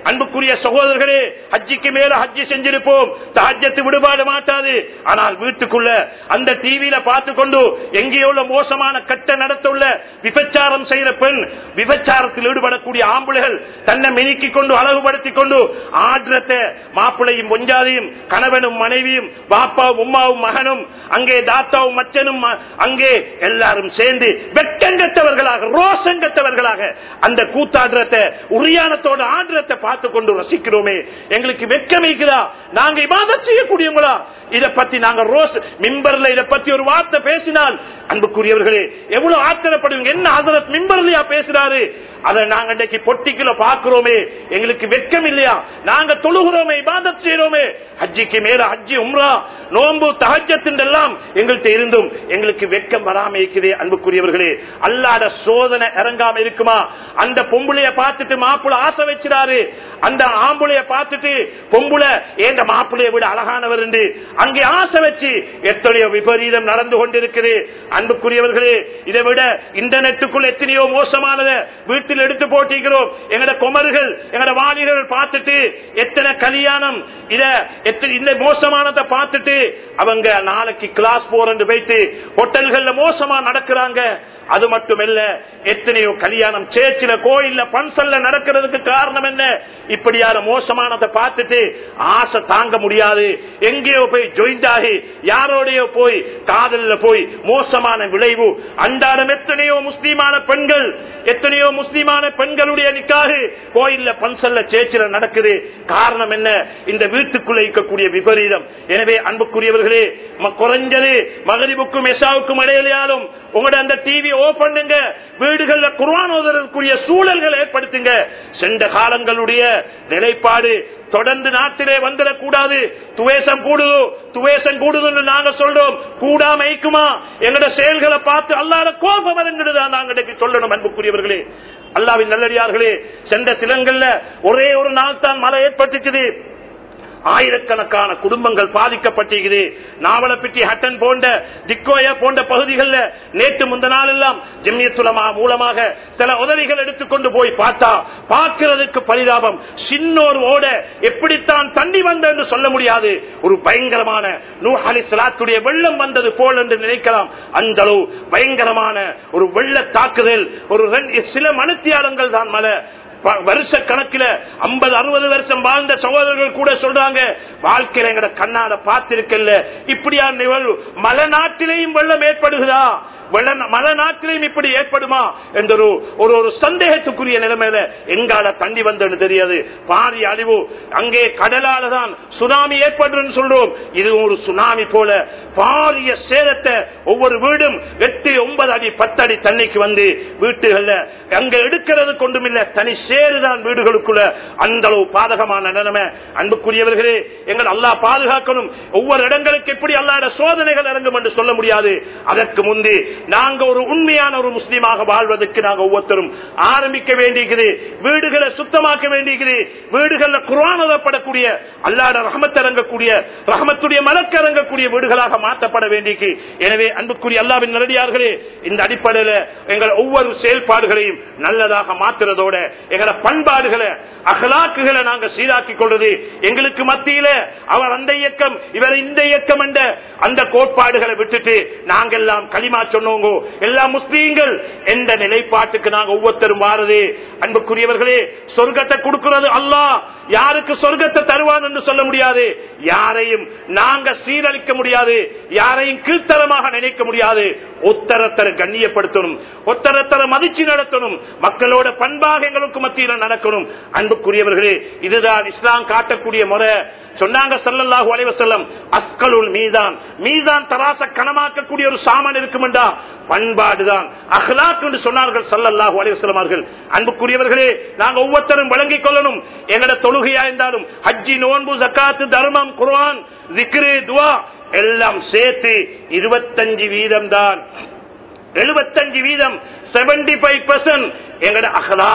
Speaker 2: அன்புக்குரிய சகோதரர்களே ஹஜ்ஜிக்கு மேல ஹஜ்ஜி செஞ்சிருப்போம் தஹஜத்து விடுபாடு மாட்டாது ஆனால் வீட்டுக்குள்ள அந்த டிவியில பார்த்து கொண்டு எங்கேயோ உள்ள மோசமான கட்ட நடத்துள்ள விபச்சாரம் செய்யற பெண் விபச்சாரத்தில் ஈடுபடக்கூடிய ஆம்புலைகள் தன்னை மினுக்கி கொண்டு அழகுபடுத்திக் கொண்டு ஆடுறத மாப்பிளையும் பொஞ்சாதியும் கணவனும் மனைவியும் பாப்பாவும் உம்மாவும் மகனும் அங்கே தாத்தாவும் மச்சனும் ம- அங்கே எல்லாரும் சேர்ந்து வெட்டங்கட்டவர்களாக ரோசங்கட்டவர்களாக அந்த கூத்தாடுறத உரியானத்தோட ஆடுறத பார்த்து கொண்டு ரசிக்கிறோமே எங்களுக்கு வெக்கமைக்குதா நாங்க இபாதத் செய்யக்கூடியவங்களா இத பத்தி நாங்க ரோஸ் மிம்பர்ல இத பத்தி ஒரு வார்த்தை பேசினால் அன்புக்குரியவர்களே எவ்வளவு ஆத்திரப்படுவீங்க என்ன ஹசரத் மிம்பர்லயா பேசுறாரு அதை நாங்க இன்னைக்கு பொட்டிக்குள்ள பாக்குறோமே எங்களுக்கு வெட்கம் இல்லையா நாங்க தொழுகிறோமே இபாதத் செய்யறோமே ஹஜ்ஜிக்கு மேல ஹஜ்ஜி உம்ரா நோன்பு தஹஜத்தின் எல்லாம் எங்கள்கிட்ட இருந்தும் எங்களுக்கு வெட்கம் வராம இருக்குதே அன்புக்குரியவர்களே அல்லாத சோதனை இறங்காம இருக்குமா அந்த பொம்புளைய பார்த்துட்டு மாப்பிள ஆசை வச்சிடாரு அந்த ஆம்புளைய பார்த்துட்டு பொம்புல எங்க மாப்பிளைய விட அழகானவர் என்று அங்கே ஆசை வச்சு எத்தனையோ விபரீதம் நடந்து கொண்டிருக்குது அன்புக்குரியவர்களே இதை விட இன்டர்நெட்டுக்குள் எத்தனையோ மோசமானத வீட்டில் எடுத்து போட்டிக்கிறோம் எங்கட குமர்கள் எங்கட வாலிபர்கள் பார்த்துட்டு எத்தனை கல்யாணம் இத எத்தனை இந்த மோசமானதை பார்த்துட்டு அவங்க நாளைக்கு கிளாஸ் போறன்னு போயிட்டு ஹோட்டல்கள்ல மோசமா நடக்கிறாங்க அது மட்டுமல்ல எத்தனையோ கல்யாணம் சேர்ச்சில கோயில்ல பன்சல்ல நடக்கிறதுக்கு காரணம் என்ன இப்படியான மோசமானதை பார்த்துட்டு ஆசை தாங்க முடியாது எங்கேயோ போய் ஜாயிண்ட் ஆகி யாரோடையோ போய் காதல்ல போய் மோசமான விளைவு அன்றாடம் எத்தனையோ முஸ்லீமான பெண்கள் எத்தனையோ முஸ்லீமான பெண்களுடைய நிக்காக கோயில்ல பன்சல்ல சேர்ச்சில நடக்குது காரணம் என்ன இந்த வீட்டுக்குள்ள இருக்கக்கூடிய விபரீதம் எனவே அன்புக்குரியவர்களே ம- குறைஞ்சது மகரிபுக்கும் எசாவுக்கும் இடையிலாலும் உங்களோட அந்த டிவி ஓபன் பண்ணுங்க வீடுகள்ல குர்ஆன் ஓதுறதுக்குரிய சூழல்களை ஏற்படுத்துங்க சென்ற காலங்களுடைய நிலைப்பாடு தொடர்ந்து நாட்டிலே வந்துடக்கூடாது துவேசம் கூடுது துவேசம் கூடுதுன்னு நாங்க சொல்றோம் கூடாம ஐக்குமா எங்கட செயல்களை பார்த்து அல்லாத கோபம் வருங்கிறதா நாங்க இன்னைக்கு சொல்லணும் அன்புக்குரியவர்களே அல்லாவின் நல்லடியார்களே சென்ற சிலங்கள்ல ஒரே ஒரு நாள் தான் மழை ஏற்பட்டுச்சுது ஆயிரக்கணக்கான குடும்பங்கள் பாதிக்கப்பட்டிருக்குது நாவலப்பிட்டி ஹட்டன் போன்ற திக்கோய போன்ற பகுதிகளில் நேற்று முந்த நாள் எல்லாம் ஜெமியத்துலமா மூலமாக சில உதவிகள் எடுத்துக்கொண்டு போய் பார்த்தா பார்க்கிறதுக்கு பரிதாபம் சின்னோர் ஓட எப்படித்தான் தண்ணி வந்த என்று சொல்ல முடியாது ஒரு பயங்கரமான நூஹலி சலாத்துடைய வெள்ளம் வந்தது போல் என்று நினைக்கலாம் அந்த அளவு பயங்கரமான ஒரு வெள்ள தாக்குதல் ஒரு ரெண்டு- சில மனுத்தியாளங்கள் தான் மலை ப- வருஷ கணக்கில ஐம்பது அறுபது வருஷம் வாழ்ந்த சகோதரர்கள் கூட சொல்றாங்க வாழ்க்கையில எங்கட கண்ணாட பார்த்திருக்கல இப்படியான நிகழ்வு மலை நாட்டிலேயும் வெள்ளம் ஏற்படுகிறதா வெள்ள- மலை நாட்டிலேயும் இப்படி ஏற்படுமா என்ற ஒரு ஒரு ஒரு சந்தேகத்துக்குரிய நிலைமையில எங்கால தண்ணி வந்தது தெரியாது பாரி அழிவு அங்கே கடலால தான் சுனாமி ஏற்படுன்னு சொல்றோம் இது ஒரு சுனாமி போல பாரிய சேதத்தை ஒவ்வொரு வீடும் எட்டு ஒன்பது அடி பத்து அடி தண்ணிக்கு வந்து வீட்டுகள்ல அங்க எடுக்கிறது கொண்டுமில்ல தனி சேருதான் வீடுகளுக்குள்ள அந்த அளவு பாதகமான நிலைமை அன்புக்குரியவர்களே எங்கள் அல்லாஹ் பாதுகாக்கணும் ஒவ்வொரு இடங்களுக்கு எப்படி அல்லாட சோதனைகள் இறங்கும் என்று சொல்ல முடியாது அதற்கு முந்தி நாங்க ஒரு உண்மையான ஒரு முஸ்லீமாக வாழ்வதற்கு நாங்க ஒவ்வொருத்தரும் ஆரம்பிக்க வேண்டியிருக்குது வீடுகளை சுத்தமாக்க வேண்டியிருக்குது வீடுகள்ல குர்ஆன் ஓதப்படக்கூடிய அல்லாட ரஹமத் இறங்கக்கூடிய ரஹமத்துடைய மலக்கு இறங்கக்கூடிய வீடுகளாக மாற்றப்பட வேண்டியிருக்கு எனவே அன்புக்குரிய அல்லாவின் நல்லடியார்களே இந்த அடிப்படையில எங்கள் ஒவ்வொரு செயல்பாடுகளையும் நல்லதாக மாற்றுறதோட எங்களோட பண்பாடுகளை அகலாக்குகளை நாங்க சீராக்கிக் கொள்றது எங்களுக்கு மத்தியில அவர் அந்த இயக்கம் இவர் இந்த இயக்கம் என்ற அந்த கோட்பாடுகளை விட்டுட்டு நாங்க எல்லாம் களிமா சொன்னோங்க எல்லா முஸ்லீம்கள் எந்த நிலைப்பாட்டுக்கு நாங்க ஒவ்வொருத்தரும் வாரது அன்புக்குரியவர்களே சொர்க்கத்தை கொடுக்கிறது அல்லாஹ் யாருக்கு சொர்க்கத்தை தருவான் என்று சொல்ல முடியாது யாரையும் நாங்க சீரழிக்க முடியாது யாரையும் கீழ்த்தரமாக நினைக்க முடியாது ஒத்தரத்தரை கண்ணியப்படுத்தணும் ஒத்தரத்தரை மதிச்சு நடத்தணும் மக்களோட பண்பாக எங்களுக்கு மத்தியில் நடக்கணும் அன்புக்குரியவர்களே இதுதான் இஸ்லாம் காட்டக்கூடிய முறை சொன்னாங்க சல்லல்லாஹு அலைஹி வஸல்லம் அஸ்கலுல் மீதான் மீதான் தராச கனமாக்கக்கூடிய ஒரு சாமான் இருக்குமெண்டா பண்பாடுதான் அஹ்லாக் என்று சொன்னார்கள் சல்லல்லாஹு அலைஹி வஸல்லம் அவர்கள் அன்புக்குரியவர்களே நாங்க ஒவ்வொருத்தரும் விளங்கிக் கொள்ளணும் எங்கட தொழுகையா இருந்தாலும் ஹஜ்ஜி நோன்பு ஜக்காத்து தர்மம் குர்ஆன் zikr துவா எல்லாம் சேர்த்து இருபத்தஞ்சு வீதம் தான் எழுபத்தஞ்சு வீதம் செவன்டி ஃபைவ் பர்சன்ட் எங்கட அகலாக்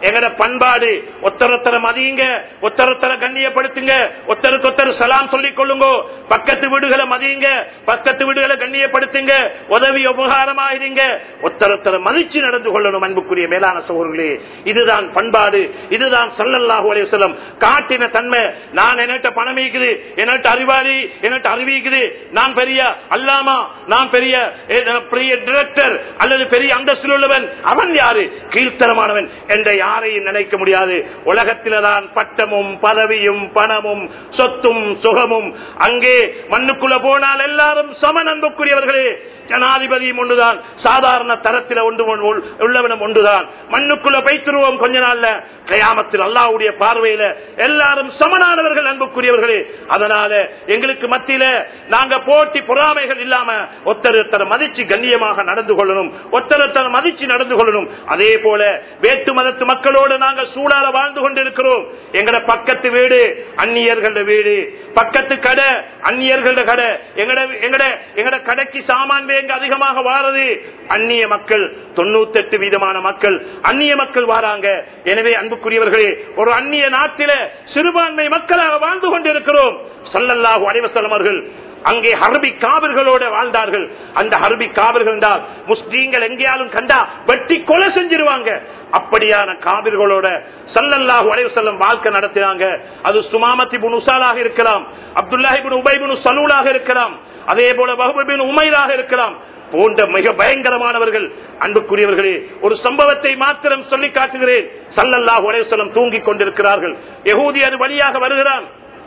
Speaker 2: எங்கட பண்பாடு ஒத்தரொத்தர மதியுங்க ஒத்தரொத்தர கண்ணியப்படுத்துங்க ஒத்தருக்கு ஒத்தர் சலாம் சொல்லிக் கொள்ளுங்க பக்கத்து வீடுகளை மதியுங்க பக்கத்து வீடுகளை கண்ணியப்படுத்துங்க உதவி உபகாரமாயிருங்க ஒத்தரொத்தர மதிச்சு நடந்து கொள்ளணும் அன்புக்குரிய மேலான சோழர்களே இதுதான் பண்பாடு இதுதான் சல்லல்லாஹு அலைஹி வஸல்லம் காட்டின தன்மை நான் என்னட்ட பணம் இருக்குது என்னட்ட அறிவாளி என்னட்ட அறிவிக்குது நான் பெரிய அல்லாமா நான் பெரிய eh, பெரிய டிரெக்டர் அல்லது பெரிய அந்தஸ்தில் உள்ளவன் அவன் யாரு கீழ்த்தரமானவன் என்ற யாரையும் நினைக்க முடியாது உலகத்தில்தான் பட்டமும் பதவியும் பணமும் சொத்தும் சுகமும் அங்கே மண்ணுக்குள்ள போனால் எல்லாரும் சம நண்புக்குரியவர்களே ஜனாதிபதியும் ஒன்றுதான் சாதாரண தரத்தில் ஒன்று ஒன்று- உள்ளவனும் ஒன்றுதான் மண்ணுக்குள்ள பைத்திருவோம் கொஞ்ச நாள்ல கயாமத்தில் அல்லாவுடைய பார்வையில எல்லாரும் சமனானவர்கள் அன்புக்குரியவர்களே அதனால எங்களுக்கு மத்தியில நாங்க போட்டி பொறாமைகள் இல்லாம ஒத்தரத்தர மதிச்சு கண்ணியமாக நடந்து கொள்ளணும் ஒத்தரத்தர மதிச்சு நடந்து கொள்ளணும் அதே போல வேட்டு மதத்து மக்களோடு நாங்க சூழால வாழ்ந்து கொண்டிருக்கிறோம் எங்கட பக்கத்து வீடு அந்நியர்கள வீடு பக்கத்து கடை அந்நியர்கள கடை எங்கட எங்கட எங்கட கடைக்கு சாமான் வேங்க அதிகமாக வாரது அந்நிய மக்கள் தொண்ணூத்தி எட்டு வீதமான மக்கள் அந்நிய மக்கள் வாராங்க எனவே அன்புக்குரியவர்களே ஒரு அந்நிய நாட்டில சிறுபான்மை மக்களாக வாழ்ந்து கொண்டிருக்கிறோம் சல்லல்லாஹு அலைவசல்லம் அவர்கள் அங்கே ஹர்பி காவிர்களோட வாழ்ந்தார்கள் அந்த ஹர்பி காவிர்கள் என்றால் முஸ்லீம்கள் எங்கேயாலும் கண்டா வெட்டி கொலை செஞ்சிருவாங்க அப்படியான காவிர்களோட சல்லல்லாஹு அலைவசல்லம் வாழ்க்கை நடத்தினாங்க அது சுமாமத்தி புன் உசாலாக இருக்கலாம் அப்துல்லாஹிபின் உபைபின் சலூலாக இருக்கலாம் அதே போல வகுபின் உமைராக இருக்கலாம் போன்ற மிக பயங்கரமானவர்கள் அன்புக்குரியவர்களே ஒரு சம்பவத்தை மாத்திரம் சொல்லி காட்டுகிறேன் சல்லல்லாஹு அலைவசல்லம் தூங்கிக் கொண்டிருக்கிறார்கள் யகூதி அது வழியாக வருகிறான்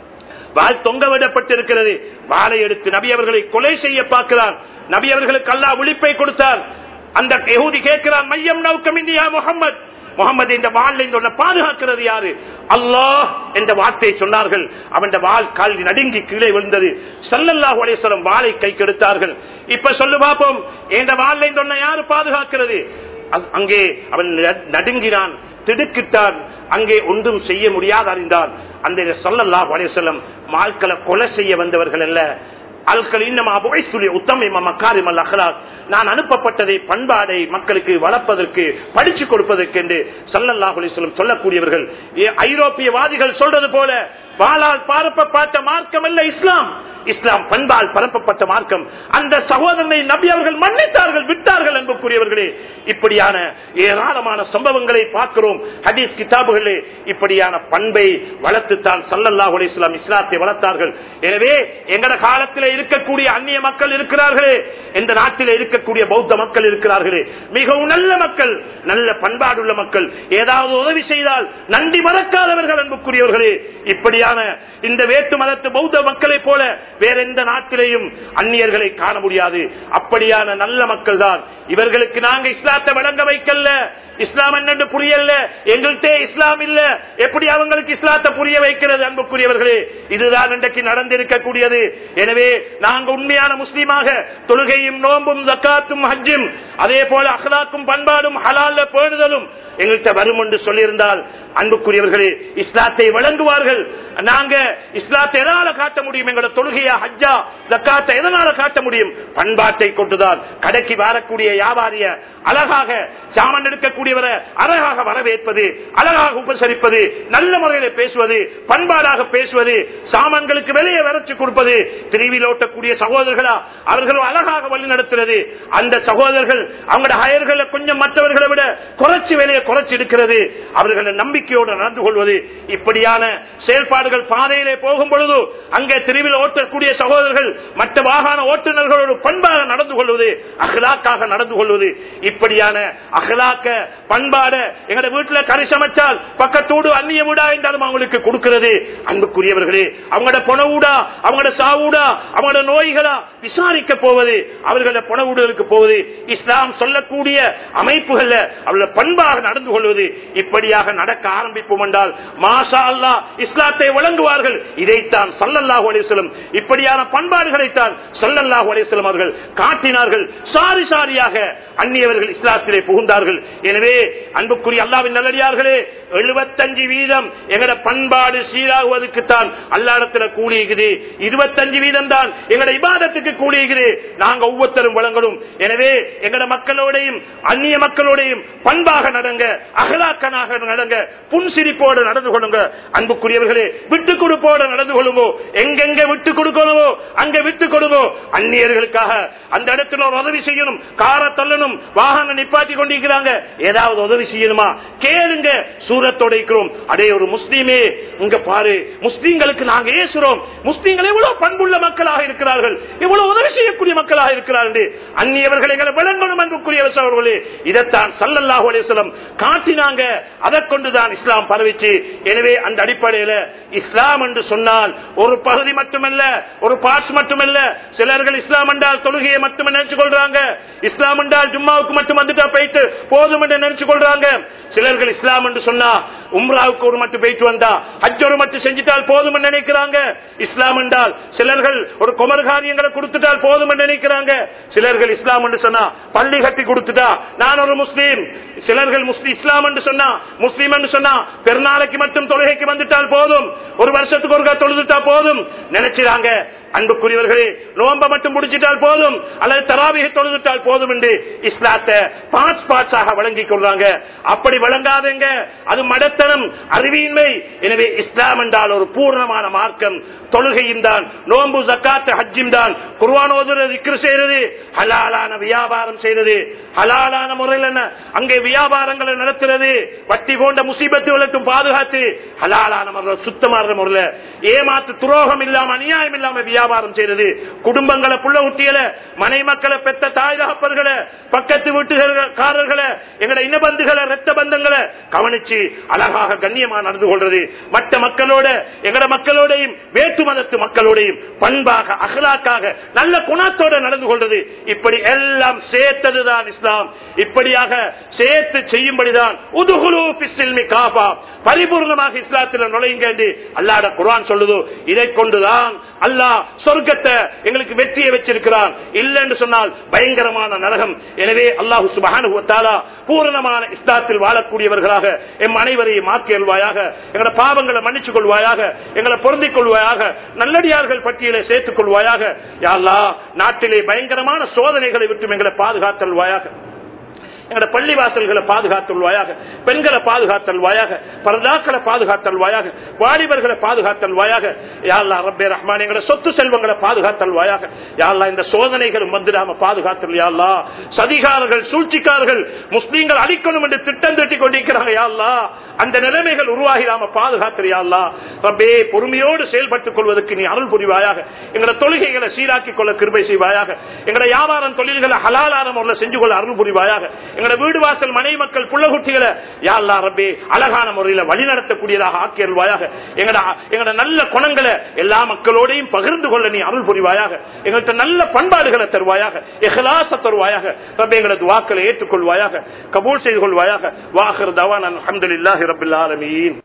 Speaker 2: வால் தொங்க விடப்பட்டிருக்கிறது வாளை எடுத்து நபி அவர்களை கொலை செய்ய பார்க்கிறார் நபி அவர்களுக்கு அல்லா விழிப்பை கொடுத்தார் அந்த யகூதி கேட்கிறான் மையம் நவுக்கம் இந்தியா முகமது முகமது இந்த வாழ் இந்த பாதுகாக்கிறது யாரு அல்லாஹ் என்ற வார்த்தையை சொன்னார்கள் அவன் வாள் கால் நடுங்கி கீழே விழுந்தது சல்லல்லாஹு அலைஹிஸ்ஸலாம் வாளை கை கெடுத்தார்கள் இப்ப சொல்லு பாப்போம் இந்த வாழ் இந்த யாரு பாதுகாக்கிறது அ- அங்கே அவன் ந- நடுங்கினான் திடுக்கிட்டான் அங்கே ஒன்றும் செய்ய முடியாது அறிந்தான் அந்த சொல்லல்லாஹு அலைஹிஸ்ஸலாம் மால்களை கொலை செய்ய வந்தவர்கள் அல்ல அல்கள் இன்னமா புகைசுலி உத்தம மக்காரிம் அல் அஹ்லாக் நான் அனுப்பப்பட்டதை பண்பாடை மக்களுக்கு வளர்ப்பதற்கு படிச்சு கொடுப்பதற்கு என்று சல்லல்லாஹு அலைஹி வஸல்லம் சொல்லக்கூடியவர்கள் ஏ- ஐரோப்பியவாதிகள் சொல்றது போல வாளால் பரப்பப்பட்ட மார்க்கம் அல்ல இஸ்லாம் இஸ்லாம் பண்பால் பரப்பப்பட்ட மார்க்கம் அந்த சகோதரனை நபி அவர்கள் மன்னித்தார்கள் விட்டார்கள் என்புக்குரியவர்களே இப்படியான ஏராளமான சம்பவங்களை பார்க்கிறோம் ஹதீஸ் கிதாபுகளே இப்படியான பண்பை வளர்த்துத்தான் சல்லல்லாஹு அலைஹி வஸல்லம் இஸ்லாத்தை வளர்த்தார்கள் எனவே எங்கட காலத்தில் இருக்கக்கூடிய அந்நிய மக்கள் இருக்கிறார்களே இந்த நாட்டில் இருக்கக்கூடிய பௌத்த மக்கள் இருக்கிறார்களே மிகவும் நல்ல மக்கள் நல்ல பண்பாடுள்ள மக்கள் ஏதாவது உதவி செய்தால் நன்றி மறக்காதவர்கள் அன்புக்குரியவர்களே இப்படியான இந்த வேட்டு மதத்து பௌத்த மக்களைப் போல வேற எந்த நாட்டிலேயும் அந்நியர்களை காண முடியாது அப்படியான நல்ல மக்கள் தான் இவர்களுக்கு நாங்க இஸ்லாத்தை வழங்க வைக்கல இஸ்லாம் என்னன்னு புரியல எங்கள்கிட்ட இஸ்லாம் இல்ல எப்படி அவங்களுக்கு இஸ்லாத்தை புரிய வைக்கிறது அன்புக்குரியவர்களே இதுதான் இன்றைக்கு நடந்திருக்கக்கூடியது எனவே நாங்க உண்மையான முஸ்லீமாக தொழுகையும் நோம்பும் ஜக்காத்தும் ஹஜ்ஜும் அதே போல அஹ்லாக்கும் பண்பாடும் ஹலால்ல பேணுதலும் எங்கள்கிட்ட வரும் என்று சொல்லியிருந்தால் அன்புக்குரியவர்களே இஸ்லாத்தை வழங்குவார்கள் நாங்க இஸ்லாத்தை எதனால காட்ட முடியும் எங்களோட தொழுகையா ஹஜ்ஜா ஜக்காத்தை எதனால காட்ட முடியும் பண்பாட்டை கொண்டுதான் கடைக்கு வரக்கூடிய வியாபாரிய அழகாக சாமான் எடுக்கக்கூடியவரை அழகாக வரவேற்பது அழகாக உபசரிப்பது நல்ல முறையில பேசுவது பண்பாடாக பேசுவது சாமான்களுக்கு வெளியே வரைச்சு கொடுப்பது திருவில் ஓட்டக்கூடிய சகோதரர்களா அவர்களும் அழகாக வழி நடத்துறது அந்த சகோதரர்கள் அவங்களோட ஹயர்களை கொஞ்சம் மற்றவர்களை விட குறைச்சு வேலையை குறைச்சு எடுக்கிறது அவர்களை நம்பிக்கையோடு நடந்து கொள்வது இப்படியான செயல்பாடுகள் பாதையிலே போகும் பொழுது அங்கே திருவில் ஓட்டக்கூடிய சகோதரர்கள் மற்ற வாகன ஓட்டுநர்களோடு பண்பாக நடந்து கொள்வது அகலாக்காக நடந்து கொள்வது இப்படியான அகலாக்க பண்பாட எங்க வீட்டுல கறி சமைச்சால் பக்கத்தோடு அந்நிய வீடா என்றாலும் அவங்களுக்கு கொடுக்கிறது அன்புக்குரியவர்களே அவங்களோட பொணவூடா அவங்களோட சாவூடா அவங்களோட நோய்களா விசாரிக்க போவது அவர்களோட பொணவூடுகளுக்கு போவது இஸ்லாம் சொல்லக்கூடிய அமைப்புகள்ல அவர்களோட பண்பாக நடந்து கொள்வது இப்படியாக நடக்க ஆரம்பிப்போம் என்றால் மாஷா அல்லா இஸ்லாத்தை வழங்குவார்கள் இதைத்தான் சல்லல்லாஹு அலிஸ்லம் இப்படியான பண்பாடுகளைத்தான் சல்லல்லாஹு அலிஸ்லம் அவர்கள் காட்டினார்கள் சாரி சாரியாக அந்நியவர்கள் அவர்கள் இஸ்லாத்திலே புகுந்தார்கள் எனவே அன்புக்குரிய அல்லாவின் நல்லடியார்களே எழுபத்தஞ்சு வீதம் எங்கட பண்பாடு சீராகுவதற்கு தான் அல்லாடத்துல கூலியுகுது இருபத்தஞ்சு வீதம் தான் எங்கட இபாதத்துக்கு கூலியுகுது நாங்க ஒவ்வொருத்தரும் வழங்கணும் எனவே எங்கட மக்களோடையும் அந்நிய மக்களோடையும் பண்பாக நடங்க அகலாக்கனாக நடங்க புன்சிரிப்போடு நடந்து கொள்ளுங்க அன்புக்குரியவர்களே விட்டு கொடுப்போடு நடந்து கொள்ளுங்கோ எங்கெங்க விட்டு கொடுக்கணுமோ அங்க விட்டு கொடுங்கோ அந்நியர்களுக்காக அந்த இடத்துல ஒரு உதவி செய்யணும் காரை தள்ளணும் வாகனம் நிப்பாட்டி கொண்டிருக்கிறாங்க ஏதாவது உதவி செய்யணுமா கேளுங்க சூரத்தோட இருக்கிறோம் அடே ஒரு முஸ்லீமே இங்க பாரு முஸ்லீம்களுக்கு நாங்க ஏசுறோம் முஸ்லீம்கள் எவ்வளவு பண்புள்ள மக்களாக இருக்கிறார்கள் எவ்வளவு உதவி செய்யக்கூடிய மக்களாக இருக்கிறார்கள் அந்நியவர்கள் எங்களை விளங்கணும் அன்புக்குரிய அவர்களே இதைத்தான் சல்லல்லாஹு அலிஸ்லம் காட்டினாங்க அதை கொண்டுதான் இஸ்லாம் பரவிச்சு எனவே அந்த அடிப்படையில இஸ்லாம் என்று சொன்னால் ஒரு பகுதி மட்டுமல்ல ஒரு பார்ட்ஸ் மட்டுமல்ல சிலர்கள் இஸ்லாம் என்றால் தொழுகையை மட்டும் நினைச்சு கொள்றாங்க இஸ்லாம் என்றால் ஜும்மாவுக்கு மட்டும் வந்துட்டா போயிட்டு போதும் என்று நினைச்சு கொள்றாங்க சிலர்கள் இஸ்லாம் என்று சொன்னா உம்ராவுக்கு ஒரு மட்டும் போயிட்டு வந்தா ஹஜ் ஒரு மட்டும் செஞ்சுட்டால் போதும் என்று நினைக்கிறாங்க இஸ்லாம் என்றால் சிலர்கள் ஒரு குமர் காரியங்களை கொடுத்துட்டால் போதும் என்று நினைக்கிறாங்க சிலர்கள் இஸ்லாம் என்று சொன்னா பள்ளி கட்டி கொடுத்துட்டா நான் ஒரு முஸ்லீம் சிலர்கள் முஸ்லீம் இஸ்லாம் என்று சொன்னா முஸ்லீம் என்று சொன்னா பெருநாளைக்கு மட்டும் தொழுகைக்கு வந்துட்டால் போதும் ஒரு வருஷத்துக்கு ஒரு தொழுதுட்டா போதும் நினைச்சாங்க அன்புக்குரியவர்களே நோம்ப மட்டும் முடிச்சிட்டால் போதும் அல்லது தராவிகை தொழுதுட்டால் போதும் என்று இஸ்லாத்தை பார்ட்ஸ் பார்ட்ஸாக வழங்கிக் கொள்றாங்க அப்படி வழங்காதங்க அது மடத்தனம் அறிவியின்மை எனவே இஸ்லாம் என்றால் ஒரு பூர்ணமான மார்க்கம் தொழுகையும் தான் நோம்பு ஜக்காத்து ஹஜ்ஜிம் தான் குர்வான் ஓதுறது இக்ரு செய்யறது ஹலாலான வியாபாரம் செய்யறது ஹலாலான முறையில் என்ன அங்கே வியாபாரங்களை நடத்துறது வட்டி போன்ற முசீபத்துகளுக்கும் பாதுகாத்து ஹலாலான முறையில் சுத்தமான முறையில் ஏமாத்து துரோகம் இல்லாம அநியாயம் இல்லாம வியாபாரம் செய்யறது குடும்பங்களை புள்ள ஊட்டியல மனை மக்களை பெத்த தாய் தகப்பர்களை பக்கத்து வீட்டுக்காரர்களை எங்கட இனபந்துகளை ரத்த பந்தங்களை கவனிச்சு அழகாக கண்ணியமா நடந்து கொள்றது மற்ற மக்களோட எங்கட மக்களோடையும் வேற்று மதத்து மக்களோடையும் பண்பாக அகலாக்காக நல்ல குணத்தோட நடந்து கொள்றது இப்படி எல்லாம் சேர்த்ததுதான் இஸ்லாம் இப்படியாக சேர்த்து செய்யும்படிதான் உதுகுலு பிஸ்ஸில்மி காபா பரிபூர்ணமாக இஸ்லாத்தில் நுழையுங்க என்று அல்லாட குர்ஆன் சொல்லுதோ இதை கொண்டுதான் அல்லாஹ் சொர்க்கத்தை எங்களுக்கு வெற்றியை வச்சிருக்கிறான் இல்லைன்னு சொன்னால் பயங்கரமான நரகம் எனவே அல்லாஹு சுபஹானஹு வ தஆலா பூரணமான இஸ்லாத்தில் வாழக்கூடியவர்களாக எம் அனைவரையும் மாற்றியல்வாயாக எங்களோட பாவங்களை மன்னிச்சுக் கொள்வாயாக எங்களை பொருந்திக் கொள்வாயாக நல்லடியார்கள் பட்டியலை சேர்த்துக் கொள்வாயாக யா அல்லாஹ் நாட்டிலே பயங்கரமான சோதனைகளை விட்டு எங்களை பாதுகாத்தல்வாயாக எங்களோட பள்ளி வாசல்களை பாதுகாத்தல்வாயாக பெண்களை பாதுகாத்தல்வாயாக பரதாக்களை பாதுகாத்தல்வாயாக வாலிபர்களை பாதுகாத்தல்வாயாக யாழ்லா ரப்பே ரஹ்மான் எங்களோட சொத்து செல்வங்களை பாதுகாத்தல்வாயாக யாழ்லா இந்த சோதனைகளும் வந்துடாம பாதுகாத்தல் யாழ்லா சதிகாரர்கள் சூழ்ச்சிக்காரர்கள் முஸ்லீம்கள் அடிக்கணும் என்று திட்டம் திட்டி கொண்டிருக்கிறாங்க யாழ்லா அந்த நிலைமைகள் உருவாகிடாம பாதுகாத்தல் யாழ்லா ரப்பே பொறுமையோடு செயல்பட்டுக் கொள்வதற்கு நீ அருள் புரிவாயாக எங்களோட தொழுகைகளை சீராக்கிக் கொள்ள கிருபை செய்வாயாக எங்களோட வியாபாரம் தொழில்களை ஹலாலான முறையில் செஞ்சு கொள்ள அருள் புரிவாயாக எங்களோட வீடு வாசல் மனை மக்கள் புள்ளகுட்டிகளை யாழ்லா ரப்பே அழகான முறையில வழிநடத்தக்கூடியதாக ஆக்கியல்வாயாக எங்கட எங்கட நல்ல குணங்களை எல்லா மக்களோடையும் பகிர்ந்து கொள்ள நீ அருள் புரிவாயாக எங்கள்கிட்ட நல்ல பண்பாடுகளை தருவாயாக எஹலாச தருவாயாக ரப்பே எங்களது வாக்களை ஏற்றுக்கொள்வாயாக கபூல் செய்து கொள்வாயாக வாஹர் தவான் அலமதுல்லாஹி ரபில் ஆலமீன்